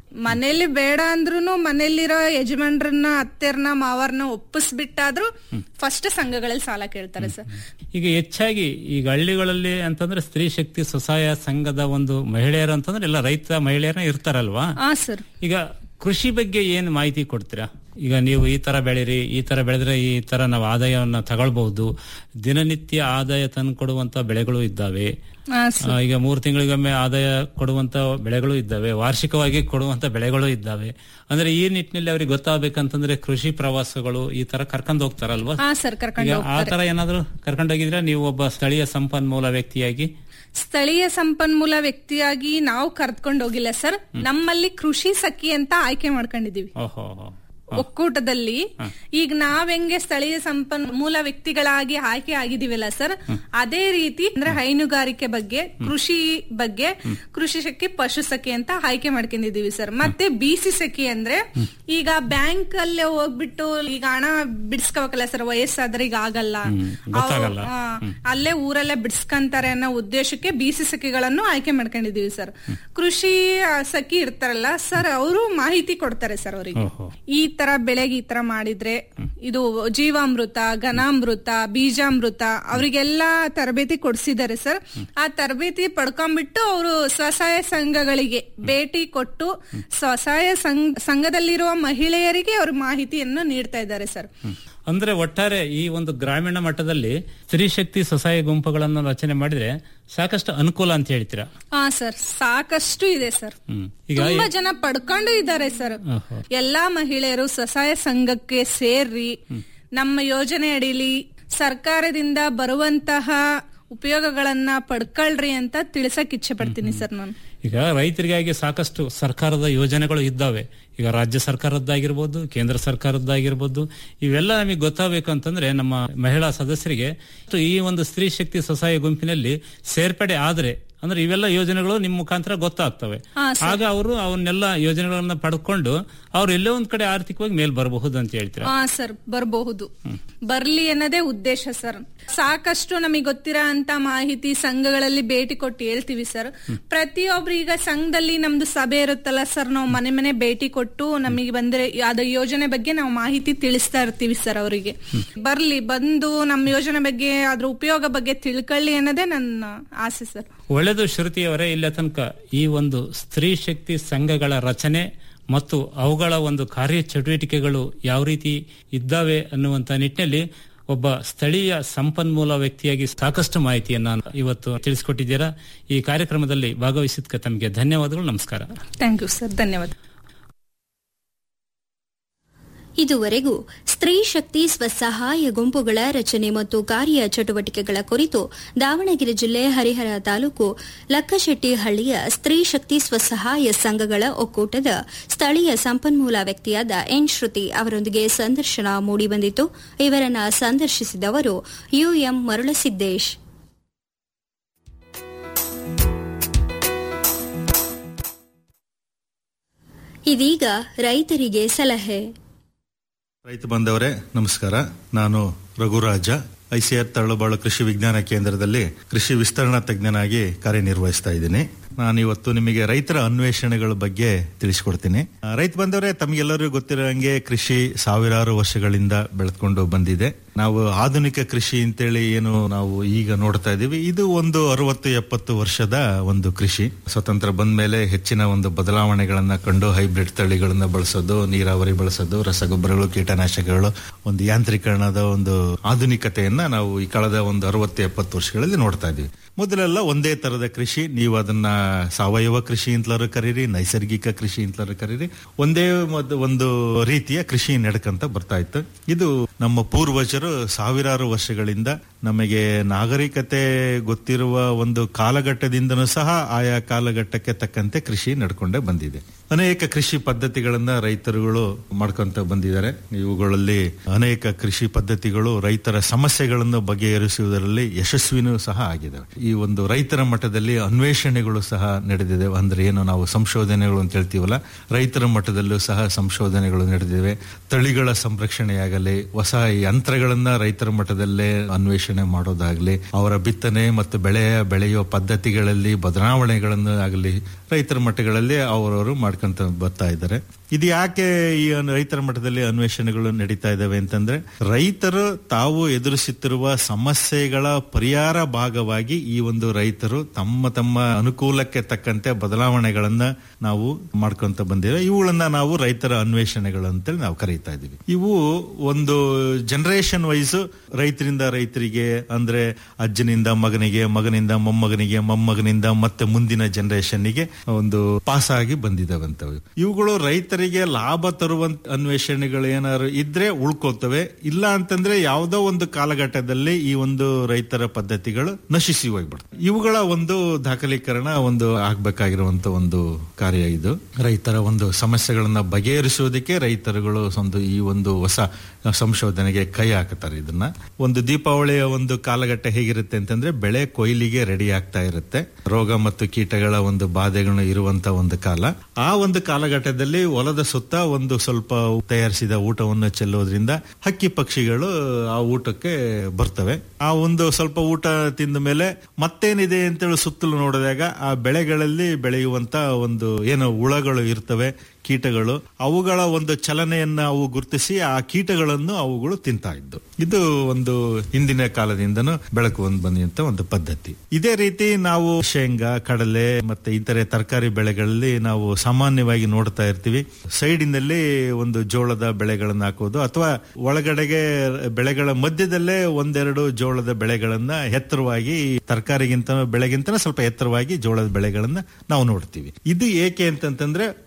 ಮನೇಲಿ ಬೇಡ ಅಂದ್ರೂ ಮನೇಲಿರೋ ಯಜಮಾನ್ರನ್ನ ಅತ್ತೆರ್ನ ಮಾವರ್ನ ಒಪ್ಪಿಸ್ಬಿಟ್ಟಾದ್ರೂ ಫಸ್ಟ್ ಸಂಘಗಳಲ್ಲಿ ಸಾಲ ಕೇಳ್ತಾರೆ ಸರ್ ಈಗ ಹೆಚ್ಚಾಗಿ ಈಗ ಹಳ್ಳಿಗಳಲ್ಲಿ ಅಂತಂದ್ರೆ ಸ್ತ್ರೀ ಶಕ್ತಿ ಸ್ವಸಹಾಯ ಸಂಘದ ಒಂದು ಮಹಿಳೆಯರು ಅಂತಂದ್ರೆ ಎಲ್ಲ ರೈತ ಮಹಿಳೆಯರನ್ನ ಇರ್ತಾರಲ್ವಾ ಹಾ ಸರ್ ಈಗ ಕೃಷಿ ಬಗ್ಗೆ ಏನ್ ಮಾಹಿತಿ ಕೊಡ್ತೀರಾ ಈಗ ನೀವು ಈ ತರ ಬೆಳೀರಿ ಈ ತರ ಬೆಳೆದ್ರೆ ಈ ತರ ನಾವು ಆದಾಯವನ್ನ ತಗೊಳ್ಬಹುದು ದಿನನಿತ್ಯ ಆದಾಯ ತಂದ್ಕೊಡುವಂತ ಬೆಳೆಗಳು ಇದ್ದಾವೆ ಹಾ ಆ, ಈಗ ಮೂರು ತಿಂಗಳಿಗೊಮ್ಮೆ ಆದಾಯ ಕೊಡುವಂತ ಬೆಳೆಗಳು ಇದ್ದಾವೆ ವಾರ್ಷಿಕವಾಗಿ ಕೊಡುವಂತ ಬೆಳೆಗಳು ಇದ್ದಾವೆ ಅಂದ್ರೆ ಈ ನಿಟ್ಟಿನಲ್ಲಿ ಅವ್ರಿಗೆ ಗೊತ್ತಾಗಬೇಕಂತಂದ್ರೆ ಕೃಷಿ ಪ್ರವಾಸಗಳು ಈ ತರ ಕರ್ಕೊಂಡ್ ಹೋಗ್ತಾರಲ್ವಾ ಹಾ ಸರ್ ಕರ್ಕೊಂಡು ಈಗ ಆ ತರ ಏನಾದ್ರು ಕರ್ಕೊಂಡೋಗಿದ್ರೆ ನೀವು ಒಬ್ಬ ಸ್ಥಳೀಯ ಸಂಪನ್ಮೂಲ ವ್ಯಕ್ತಿಯಾಗಿ ಸ್ಥಳೀಯ ಸಂಪನ್ಮೂಲ ವ್ಯಕ್ತಿಯಾಗಿ ನಾವು ಕರ್ದ್ಕೊಂಡು ಹೋಗಿಲ್ಲ ಸರ್ ನಮ್ಮಲ್ಲಿ ಕೃಷಿ ಸಖಿ ಅಂತ ಆಯ್ಕೆ ಮಾಡ್ಕೊಂಡಿದೀವಿ ಓಹೋ ಒಕ್ಕೂಟದಲ್ಲಿ ಈಗ ನಾವ್ ಹೆಂಗೆ ಸ್ಥಳೀಯ ಸಂಪನ್ಮೂಲ ವ್ಯಕ್ತಿಗಳಾಗಿ ಆಯ್ಕೆ ಆಗಿದೀವಲ್ಲ ಸರ್ ಅದೇ ರೀತಿ ಅಂದ್ರೆ ಹೈನುಗಾರಿಕೆ ಬಗ್ಗೆ ಕೃಷಿ ಬಗ್ಗೆ ಕೃಷಿ ಸಖಿ ಪಶು ಸಖಿ ಅಂತ ಆಯ್ಕೆ ಮಾಡ್ಕೊಂಡಿದೀವಿ ಸರ್ ಮತ್ತೆ ಬಿಸಿ ಸಖಿ ಅಂದ್ರೆ ಈಗ ಬ್ಯಾಂಕ್ ಅಲ್ಲೇ ಹೋಗ್ಬಿಟ್ಟು ಈಗ ಹಣ ಬಿಡಿಸ್ಕೋಬೇಕಲ್ಲ ಸರ್ ವಯಸ್ಸಾದ್ರೆ ಈಗ ಆಗಲ್ಲ ಗೊತ್ತಾಗಲ್ಲ. ಆ, ಅಲ್ಲೇ ಊರಲ್ಲೇ ಬಿಡಿಸ್ಕಂತಾರೆ ಅನ್ನೋ ಉದ್ದೇಶಕ್ಕೆ ಬಿಸಿ ಸಖಿಗಳನ್ನು ಆಯ್ಕೆ ಮಾಡ್ಕೊಂಡಿದೀವಿ ಸರ್ ಕೃಷಿ ಆ, ಸಖಿ ಇರ್ತಾರಲ್ಲ ಸರ್ ಅವರು ಮಾಹಿತಿ ಕೊಡ್ತಾರೆ ಸರ್ ಅವರಿಗೆ ಓಹೋ ಈ ತರ ಬೆಳೆಗೆ ಈ ತರ ಮಾಡಿದ್ರೆ ಇದು ಜೀವಾಮೃತ ಘನಾಮೃತ ಬೀಜಾಮೃತ ಅವರಿಗೆಲ್ಲ ತರಬೇತಿ ಕೊಡ್ಸಿದ್ದಾರೆ ಸರ್ ಆ ತರಬೇತಿ ಪಡ್ಕೊಂಡ್ಬಿಟ್ಟು ಅವರು ಸ್ವಸಹಾಯ ಸಂಘಗಳಿಗೆ ಭೇಟಿ ಕೊಟ್ಟು ಸ್ವಸಹಾಯ ಸಂಘ ಸಂಘದಲ್ಲಿರುವ ಮಹಿಳೆಯರಿಗೆ ಅವ್ರ ಮಾಹಿತಿಯನ್ನು ನೀಡ್ತಾ ಇದ್ದಾರೆ ಸರ್ ಅಂದ್ರೆ ಒಟ್ಟಾರೆ ಈ ಒಂದು ಗ್ರಾಮೀಣ ಮಟ್ಟದಲ್ಲಿ ಸ್ತ್ರೀ ಶಕ್ತಿ ಸ್ವಸಹಾಯ ಗುಂಪುಗಳನ್ನು ರಚನೆ ಮಾಡಿದ್ರೆ ಸಾಕಷ್ಟು ಅನುಕೂಲ ಅಂತ ಹೇಳ್ತೀರಾ ಹಾ ಸರ್ ಸಾಕಷ್ಟು ಇದೆ ಸರ್ ಹ್ಮ್ ಈಗ ತುಂಬಾ ಜನ ಪಡ್ಕೊಂಡು ಇದ್ದಾರೆ ಸರ್ ಓಹೋ. ಎಲ್ಲಾ ಮಹಿಳೆಯರು ಸ್ವಸಹಾಯ ಸಂಘಕ್ಕೆ ಸೇರ್ರಿ ನಮ್ಮ ಯೋಜನೆ ಅಡಿಲಿ ಸರ್ಕಾರದಿಂದ ಬರುವಂತಹ ಉಪಯೋಗಗಳನ್ನ ಪಡ್ಕೊಳ್ರಿ ಅಂತ ತಿಳ್ಸಕ್ ಇಚ್ಛೆ ಪಡ್ತೀನಿ ಸರ್ ನಾನು ಈಗ ರೈತರಿಗಾಗಿ ಸಾಕಷ್ಟು ಸರ್ಕಾರದ ಯೋಜನೆಗಳು ಇದ್ದಾವೆ ಈಗ ರಾಜ್ಯ ಸರ್ಕಾರದ್ದಾಗಿರ್ಬೋದು ಕೇಂದ್ರ ಸರ್ಕಾರದ್ದಾಗಿರ್ಬೋದು ಇವೆಲ್ಲ ನಮಗೆ ಗೊತ್ತಾಗಬೇಕು ಅಂತಂದ್ರೆ ನಮ್ಮ ಮಹಿಳಾ ಸದಸ್ಯರಿಗೆ ಈ ಒಂದು ಸ್ತ್ರೀ ಶಕ್ತಿ ಸ್ವಸಹಾಯ ಗುಂಪಿನಲ್ಲಿ ಸೇರ್ಪಡೆ ಆದ್ರೆ ಅಂದ್ರೆ ಇವೆಲ್ಲ ಯೋಜನೆಗಳು ನಿಮ್ ಮುಖಾಂತರ ಗೊತ್ತಾಗ್ತವೆ ಹಾ, ಸರ್. ಆಗ ಅವರು ಅವನ್ನೆಲ್ಲ ಯೋಜನೆಗಳನ್ನ ಪಡ್ಕೊಂಡು ಅವ್ರು ಎಲ್ಲೋ ಒಂದ್ ಕಡೆ ಆರ್ಥಿಕವಾಗಿ ಮೇಲ್ ಬರಬಹುದು ಅಂತ ಹೇಳ್ತೀರಾ ಹಾ ಸರ್ ಬರಬಹುದು ಬರ್ಲಿ ಅನ್ನೋದೇ ಉದ್ದೇಶ ಸರ್ ಸಾಕಷ್ಟು ನಮಗೆ ಗೊತ್ತಿರೋ ಅಂತ ಮಾಹಿತಿ ಸಂಘಗಳಲ್ಲಿ ಭೇಟಿ ಕೊಟ್ಟು ಹೇಳ್ತೀವಿ ಸರ್ ಪ್ರತಿಯೊಬ್ರು ಈಗ ಸಂಘದಲ್ಲಿ ನಮ್ದು ಸಭೆ ಇರುತ್ತಲ್ಲ ಸರ್ ನಾವು ಮನೆ ಮನೆ ಭೇಟಿ ಕೊಟ್ಟು ನಮಗೆ ಬಂದ್ರೆ ಅದ ಯೋಜನೆ ಬಗ್ಗೆ ನಾವು ಮಾಹಿತಿ ತಿಳಿಸ್ತಾ ಇರ್ತೀವಿ ಸರ್ ಅವರಿಗೆ ಬರ್ಲಿ ಬಂದು ನಮ್ಮ ಯೋಜನೆ ಬಗ್ಗೆ ಅದ್ರ ಉಪಯೋಗ ಬಗ್ಗೆ ತಿಳ್ಕೊಳ್ಳಿ ಅನ್ನೋದೇ ನನ್ನ ಆಸೆ ಸರ್ ಒಳ್ಳೆದು ಶ್ರುತಿಯವರೇ ಇಲ್ಲ ತನಕ ಈ ಒಂದು ಸ್ತ್ರೀ ಶಕ್ತಿ ಸಂಘಗಳ ರಚನೆ ಮತ್ತು ಅವುಗಳ ಒಂದು ಕಾರ್ಯ ಚಟುವಟಿಕೆಗಳು ಯಾವ ರೀತಿ ಇದ್ದಾವೆ ಅನ್ನುವಂತ ನಿಟ್ಟಿನಲ್ಲಿ ಒಬ್ಬ ಸ್ಥಳೀಯ ಸಂಪನ್ಮೂಲ ವ್ಯಕ್ತಿಯಾಗಿ ಸಾಕಷ್ಟು ಮಾಹಿತಿಯನ್ನ ಇವತ್ತು ತಿಳಿಸಿಕೊಟ್ಟಿದ್ದೀರಾ ಈ ಕಾರ್ಯಕ್ರಮದಲ್ಲಿ ಭಾಗವಹಿಸಿದ್ಕ ತಮಗೆ ಧನ್ಯವಾದಗಳು ನಮಸ್ಕಾರ ಥ್ಯಾಂಕ್ ಯು ಸರ್ ಧನ್ಯವಾದ ಇದುವರೆಗೂ ಸ್ತ್ರೀ ಶಕ್ತಿ ಸ್ವಸಹಾಯ ಗುಂಪುಗಳ ರಚನೆ ಮತ್ತು ಕಾರ್ಯ ಚಟುವಟಿಕೆಗಳ ಕುರಿತು ದಾವಣಗೆರೆ ಜಿಲ್ಲೆ ಹರಿಹರ ತಾಲೂಕು ಲಕ್ಕಶೆಟ್ಟಿಹಳ್ಳಿಯ ಸ್ತ್ರೀ ಶಕ್ತಿ ಸ್ವಸಹಾಯ ಸಂಘಗಳ ಒಕ್ಕೂಟದ ಸ್ಥಳೀಯ ಸಂಪನ್ಮೂಲ ವ್ಯಕ್ತಿಯಾದ ಎನ್ ಶ್ರುತಿ ಅವರೊಂದಿಗೆ ಸಂದರ್ಶನ ಮೂಡಿಬಂದಿತು ಇವರನ್ನ ಸಂದರ್ಶಿಸಿದವರು ಯುಎಂ ಮರುಳಸಿದ್ದೇಶ್ ಇದೀಗ ರೈತರಿಗೆ ಸಲಹೆ ರೈತ ಬಂದವರೇ ನಮಸ್ಕಾರ ನಾನು ರಘುರಾಜ ಐಸಿಆರ್ ತರಳುಬಾಳು ಕೃಷಿ ವಿಜ್ಞಾನ ಕೇಂದ್ರದಲ್ಲಿ ಕೃಷಿ ವಿಸ್ತರಣಾ ತಜ್ಞನಾಗಿ ಕಾರ್ಯನಿರ್ವಹಿಸ್ತಾ ಇದ್ದೀನಿ ನಾನು ಇವತ್ತು ನಿಮಗೆ ರೈತರ ಅನ್ವೇಷಣೆಗಳ ಬಗ್ಗೆ ತಿಳಿಸ್ಕೊಡ್ತೀನಿ ಆ, ರೈತ ಬಂದವರೇ ತಮಗೆಲ್ಲರಿಗೂ ಗೊತ್ತಿರೋ ಹಂಗೆ ಕೃಷಿ ಸಾವಿರಾರು ವರ್ಷಗಳಿಂದ ಬೆಳೆದುಕೊಂಡು ಬಂದಿದೆ ನಾವು ಆಧುನಿಕ ಕೃಷಿ ಅಂತೇಳಿ ಏನು ನಾವು ಈಗ ನೋಡ್ತಾ ಇದೀವಿ ಇದು ಒಂದು ಅರವತ್ತು ಎಪ್ಪತ್ತು ವರ್ಷದ ಒಂದು ಕೃಷಿ ಸ್ವತಂತ್ರ ಬಂದ ಮೇಲೆ ಹೆಚ್ಚಿನ ಒಂದು ಬದಲಾವಣೆಗಳನ್ನ ಕಂಡು ಹೈಬ್ರಿಡ್ ತಳಿಗಳನ್ನ ಬಳಸೋದು ನೀರಾವರಿ ಬಳಸೋದು ರಸಗೊಬ್ಬರಗಳು ಕೀಟನಾಶಕಗಳು ಒಂದು ಯಾಂತ್ರೀಕರಣದ ಒಂದು ಆಧುನಿಕತೆಯನ್ನ ನಾವು ಈ ಕಳೆದ ಒಂದು ಅರವತ್ತು ಎಪ್ಪತ್ತು ವರ್ಷಗಳಲ್ಲಿ ನೋಡ್ತಾ ಇದೀವಿ ಮೊದಲೆಲ್ಲ ಒಂದೇ ತರದ ಕೃಷಿ ನೀವು ಅದನ್ನ ಸಾವಯವ ಕೃಷಿ ಅಂತಲಾರು ಕರೀರಿ ನೈಸರ್ಗಿಕ ಕೃಷಿ ಅಂತಲಾರು ಕರೀರಿ ಒಂದೇ ಮೊದ್- ಒಂದು ರೀತಿಯ ಕೃಷಿ ನಡ್ಕಂತ ಬರ್ತಾ ಇತ್ತು ಇದು ನಮ್ಮ ಪೂರ್ವಜರು ಸಾವಿರಾರು ವರ್ಷಗಳಿಂದ ನಮಗೆ ನಾಗರಿಕತೆ ಗೊತ್ತಿರುವ ಒಂದು ಕಾಲಘಟ್ಟದಿಂದನೂ ಸಹ ಆಯಾ ಕಾಲಘಟ್ಟಕ್ಕೆ ತಕ್ಕಂತೆ ಕೃಷಿ ನಡ್ಕೊಂಡೇ ಬಂದಿದೆ ಅನೇಕ ಕೃಷಿ ಪದ್ಧತಿಗಳನ್ನ ರೈತರುಗಳು ಮಾಡ್ಕೊಂತ ಬಂದಿದ್ದಾರೆ ಇವುಗಳಲ್ಲಿ ಅನೇಕ ಕೃಷಿ ಪದ್ಧತಿಗಳು ರೈತರ ಸಮಸ್ಯೆಗಳನ್ನು ಬಗೆಹರಿಸುವುದರಲ್ಲಿ ಯಶಸ್ವಿನೂ ಸಹ ಆಗಿದ್ದಾವೆ ಈ ಒಂದು ರೈತರ ಮಟ್ಟದಲ್ಲಿ ಅನ್ವೇಷಣೆಗಳು ಸಹ ನಡೆದಿದೆ ಅಂದ್ರೆ ಏನು ನಾವು ಸಂಶೋಧನೆಗಳು ಅಂತ ಹೇಳ್ತೀವಲ್ಲ ರೈತರ ಮಟ್ಟದಲ್ಲೂ ಸಹ ಸಂಶೋಧನೆಗಳು ನಡೆದಿವೆ ತಳಿಗಳ ಸಂರಕ್ಷಣೆಯಾಗಲಿ ಹೊಸ ಯಂತ್ರಗಳನ್ನ ರೈತರ ಮಟ್ಟದಲ್ಲೇ ಅನ್ವೇಷಣೆ ಮಾಡೋದಾಗ್ಲಿ ಅವರ ಬಿತ್ತನೆ ಮತ್ತು ಬೆಳೆಯ ಬೆಳೆಯುವ ಪದ್ಧತಿಗಳಲ್ಲಿ ಬದಲಾವಣೆಗಳನ್ನು ಆಗಲಿ ರೈತರ ಮಟ್ಟಗಳಲ್ಲಿ ಅವರವರು ಮಾಡ್ಕೊಂತ ಬರ್ತಾ ಇದ್ದಾರೆ ಇದು ಯಾಕೆ ಈ ಅನ್- ರೈತರ ಮಟ್ಟದಲ್ಲಿ ಅನ್ವೇಷಣೆಗಳು ನಡೀತಾ ಇದಾವೆ ಅಂತಂದ್ರೆ ರೈತರು ತಾವು ಎದುರಿಸುತ್ತಿರುವ ಸಮಸ್ಯೆಗಳ ಪರಿಹಾರ ಭಾಗವಾಗಿ ಈ ಒಂದು ರೈತರು ತಮ್ಮ ತಮ್ಮ ಅನುಕೂಲಕ್ಕೆ ತಕ್ಕಂತೆ ಬದಲಾವಣೆಗಳನ್ನ ನಾವು ಮಾಡ್ಕೊಂತ ಬಂದಿವೆ ಇವುಗಳನ್ನ ನಾವು ರೈತರ ಅನ್ವೇಷಣೆಗಳು ಅಂತೇಳಿ ನಾವು ಕರೀತಾ ಇದೀವಿ ಇವು ಒಂದು ಜನರೇಷನ್ ವೈಸ್ ರೈತರಿಂದ ರೈತರಿಗೆ ಅಂದ್ರೆ ಅಜ್ಜನಿಂದ ಮಗನಿಗೆ ಮಗನಿಂದ ಮೊಮ್ಮಗನಿಗೆ ಮೊಮ್ಮಗನಿಂದ ಮತ್ತೆ ಮುಂದಿನ ಜನರೇಷನ್ಗೆ ಒಂದು ಪಾಸ್ ಆಗಿ ಬಂದಿದ್ದಾವಂತವು ಇವುಗಳು ರೈತರಿಗೆ ಲಾಭ ತರುವಂತ ಅನ್ವೇಷಣೆಗಳು ಏನಾದ್ರು ಇದ್ರೆ ಉಳ್ಕೊಳ್ತವೆ ಇಲ್ಲ ಅಂತಂದ್ರೆ ಯಾವುದೋ ಒಂದು ಕಾಲಘಟ್ಟದಲ್ಲಿ ಈ ಒಂದು ರೈತರ ಪದ್ಧತಿಗಳು ನಶಿಸಿ ಹೋಗ್ಬಿಡ್ತವೆ ಇವುಗಳ ಒಂದು ದಾಖಲೀಕರಣ ಒಂದು ಆಗ್ಬೇಕಾಗಿರುವಂತ ಒಂದು ಕಾರ್ಯ ಇದು ರೈತರ ಒಂದು ಸಮಸ್ಯೆಗಳನ್ನ ಬಗೆಹರಿಸುವುದಕ್ಕೆ ರೈತರುಗಳು ಒಂದು ಈ ಒಂದು ಹೊಸ ಸಂಶೋಧನೆಗೆ ಕೈ ಹಾಕುತ್ತಾರೆ ಇದನ್ನ ಒಂದು ದೀಪಾವಳಿಯ ಒಂದು ಕಾಲಘಟ್ಟ ಹೇಗಿರುತ್ತೆ ಅಂತಂದ್ರೆ ಬೆಳೆ ಕೊಯ್ಲಿಗೆ ರೆಡಿ ಆಗ್ತಾ ಇರುತ್ತೆ ರೋಗ ಮತ್ತು ಕೀಟಗಳ ಒಂದು ಬಾಧೆಗಳು ಇರುವಂತ ಒಂದು ಕಾಲ ಆ ಒಂದು ಕಾಲಘಟ್ಟದಲ್ಲಿ ಹೊಲದ ಸುತ್ತ ಒಂದು ಸ್ವಲ್ಪ ತಯಾರಿಸಿದ ಊಟವನ್ನು ಚೆಲ್ಲೋದ್ರಿಂದ ಹಕ್ಕಿ ಪಕ್ಷಿಗಳು ಆ ಊಟಕ್ಕೆ ಬರ್ತವೆ ಆ ಒಂದು ಸ್ವಲ್ಪ ಊಟ ತಿಂದ ಮೇಲೆ ಮತ್ತೇನಿದೆ ಅಂತೇಳಿ ಸುತ್ತಲೂ ನೋಡಿದಾಗ ಆ ಬೆಳೆಗಳಲ್ಲಿ ಬೆಳೆಯುವಂತ ಒಂದು ಏನು ಹುಳಗಳು ಇರ್ತವೆ ಕೀಟಗಳು ಅವುಗಳ ಒಂದು ಚಲನೆಯನ್ನ ಅವು ಗುರುತಿಸಿ ಆ ಕೀಟಗಳನ್ನು ಅವುಗಳು ತಿಂತಾ ಇದ್ದು ಇದು ಒಂದು ಹಿಂದಿನ ಕಾಲದಿಂದನೂ ಬೆಳಕು ಒಂದು ಬಂದಂತ ಒಂದು ಪದ್ಧತಿ ಇದೇ ರೀತಿ ನಾವು ಶೇಂಗಾ ಕಡಲೆ ಮತ್ತೆ ಇತರೆ ತರಕಾರಿ ಬೆಳೆಗಳಲ್ಲಿ ನಾವು ಸಾಮಾನ್ಯವಾಗಿ ನೋಡ್ತಾ ಇರ್ತೀವಿ ಸೈಡಿನಲ್ಲಿ ಒಂದು ಜೋಳದ ಬೆಳೆಗಳನ್ನ ಹಾಕೋದು ಅಥವಾ ಒಳಗಡೆಗೆ ಬೆಳೆಗಳ ಮಧ್ಯದಲ್ಲೇ ಒಂದೆರಡು ಜೋಳದ ಬೆಳೆಗಳನ್ನ ಎತ್ತರವಾಗಿ ತರಕಾರಿಗಿಂತ ಬೆಳೆಗಿಂತ ಸ್ವಲ್ಪ ಎತ್ತರವಾಗಿ ಜೋಳದ ಬೆಳೆಗಳನ್ನ ನಾವು ನೋಡ್ತೀವಿ ಇದು ಏಕೆ ಅಂತಂತಂದ್ರೆ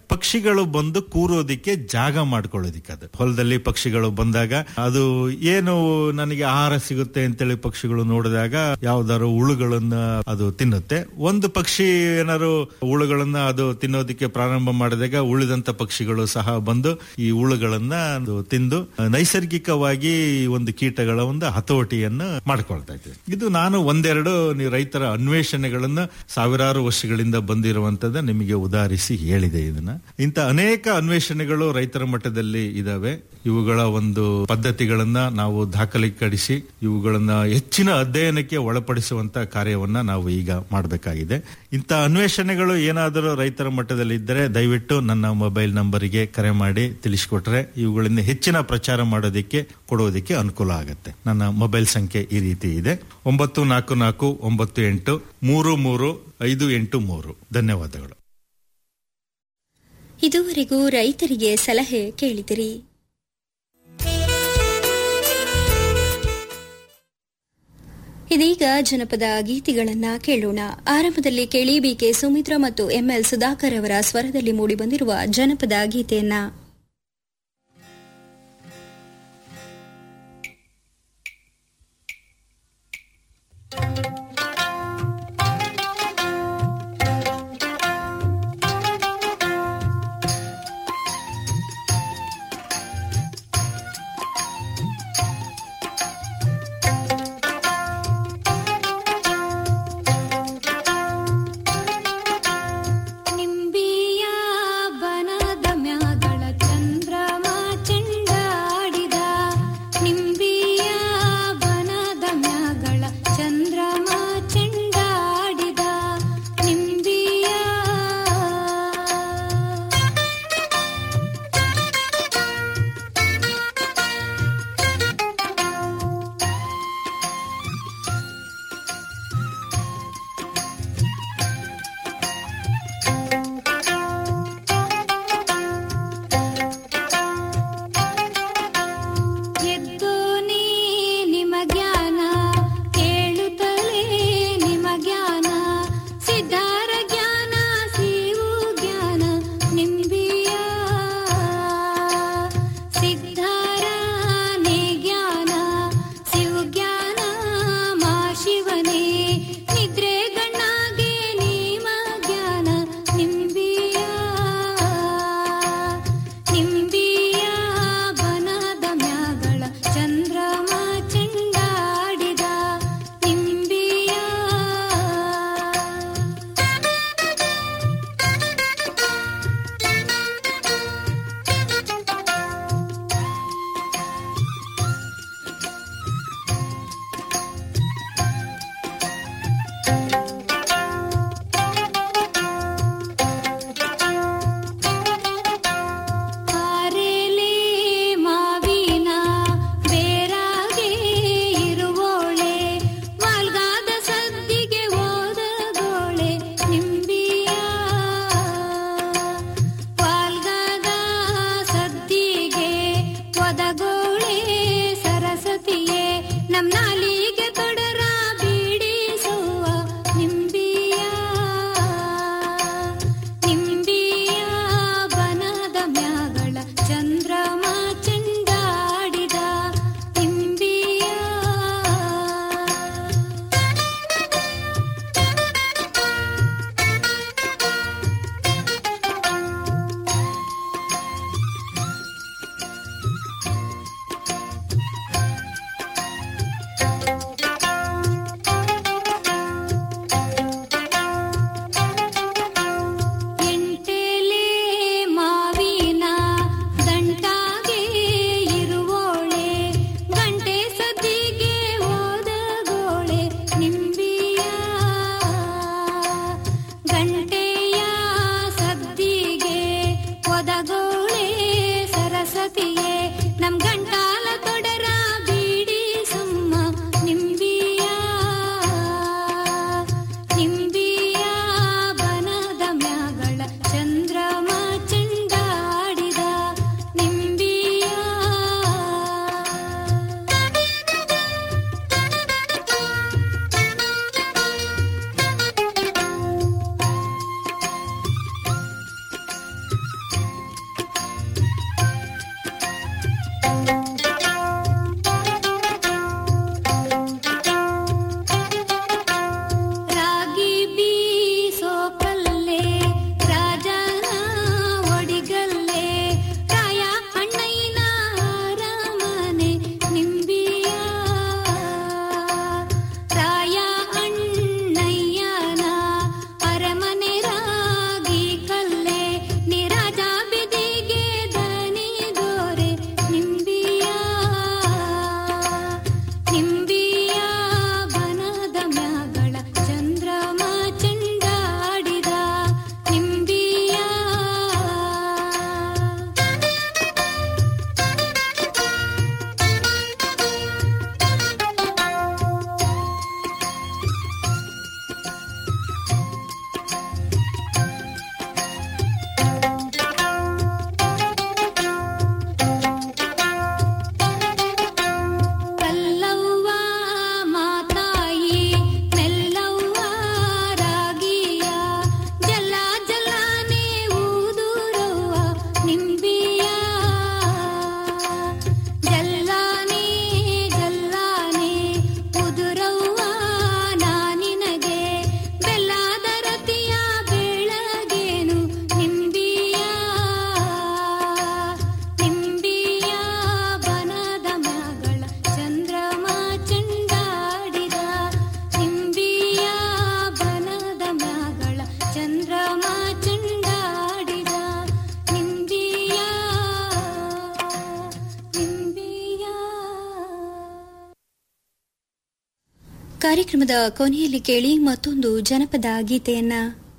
ಪಕ್ಷಿಗಳು ಬಂದು ಕೂರೋದಿಕ್ಕೆ ಜಾಗ ಮಾಡ್ಕೊಳ್ಳೋದಿಕ್ಕೆ ಅದು ಹೊಲದಲ್ಲಿ ಪಕ್ಷಿಗಳು ಬಂದಾಗ ಅದು ಏನು ನನಗೆ ಆಹಾರ ಸಿಗುತ್ತೆ ಅಂತೇಳಿ ಪಕ್ಷಿಗಳು ನೋಡಿದಾಗ ಯಾವ್ದಾದ್ರು ಹುಳುಗಳನ್ನ ಅದು ತಿನ್ನುತ್ತೆ ಒಂದು ಪಕ್ಷಿ ಏನಾದ್ರು ಹುಳುಗಳನ್ನ ಅದು ತಿನ್ನೋದಿಕ್ಕೆ ಪ್ರಾರಂಭ ಮಾಡಿದಾಗ ಉಳಿದಂತ ಪಕ್ಷಿಗಳು ಸಹ ಬಂದು ಈ ಹುಳುಗಳನ್ನ ಅದು ತಿಂದು ನೈಸರ್ಗಿಕವಾಗಿ ಈ ಒಂದು ಕೀಟಗಳ ಒಂದು ಹತೋಟಿಯನ್ನು ಮಾಡ್ಕೊಳ್ತಾ ಇದ್ದೇವೆ ಇದು ನಾನು ಒಂದೆರಡು ನೀವು ರೈತರ ಅನ್ವೇಷಣೆಗಳನ್ನ ಸಾವಿರಾರು ವರ್ಷಗಳಿಂದ ಬಂದಿರುವಂತದ ನಿಮಗೆ ಉದಾಹರಿಸಿ ಹೇಳಿದೆ ಇದನ್ನ ಇಂಥ ಅನೇಕ ಅನ್ವೇಷಣೆಗಳು ರೈತರ ಮಟ್ಟದಲ್ಲಿ ಇದಾವೆ ಇವುಗಳ ಒಂದು ಪದ್ಧತಿಗಳನ್ನ ನಾವು ದಾಖಲೀಕರಿಸಿ ಇವುಗಳನ್ನ ಹೆಚ್ಚಿನ ಅಧ್ಯಯನಕ್ಕೆ ಒಳಪಡಿಸುವಂತ ಕಾರ್ಯವನ್ನ ನಾವು ಈಗ ಮಾಡಬೇಕಾಗಿದೆ ಇಂಥ ಅನ್ವೇಷಣೆಗಳು ಏನಾದರೂ ರೈತರ ಮಟ್ಟದಲ್ಲಿ ಇದ್ದರೆ ದಯವಿಟ್ಟು ನನ್ನ ಮೊಬೈಲ್ ನಂಬರಿಗೆ ಕರೆ ಮಾಡಿ ತಿಳಿಸಿಕೊಟ್ರೆ ಇವುಗಳಿಂದ ಹೆಚ್ಚಿನ ಪ್ರಚಾರ ಮಾಡೋದಕ್ಕೆ ಕೊಡೋದಕ್ಕೆ ಅನುಕೂಲ ಆಗುತ್ತೆ ನನ್ನ ಮೊಬೈಲ್ ಸಂಖ್ಯೆ ಈ ರೀತಿ ಇದೆ ಒಂಬತ್ತು ನಾಲ್ಕು ನಾಲ್ಕು ಒಂಬತ್ತು ಎಂಟು ಮೂರು ಮೂರು ಐದು ಎಂಟು ಮೂರು ಧನ್ಯವಾದಗಳು ಇದುವರೆಗೂ ರೈತರಿಗೆ ಸಲಹೆ ಕೇಳಿದಿರಿ ಇದೀಗ ಜನಪದ ಗೀತೆಗಳನ್ನ ಕೇಳೋಣ ಆರಂಭದಲ್ಲಿ ಕೇಳಿ ಬಿಕೆ ಸುಮಿತ್ರಾ ಮತ್ತು ಎಂಎಲ್ ಸುಧಾಕರ್ ಅವರ ಸ್ವರದಲ್ಲಿ ಮೂಡಿಬಂದಿರುವ ಜನಪದ ಗೀತೆಯನ್ನ ನಿಂಬಿಯ ಬನದ ಮ್ಯಾಗಳ ಕಾರ್ಯಕ್ರಮದ ಕೊನೆಯಲ್ಲಿ ಕೇಳಿ ಮತ್ತೊಂದು ಜನಪದ ಗೀತೆಯನ್ನ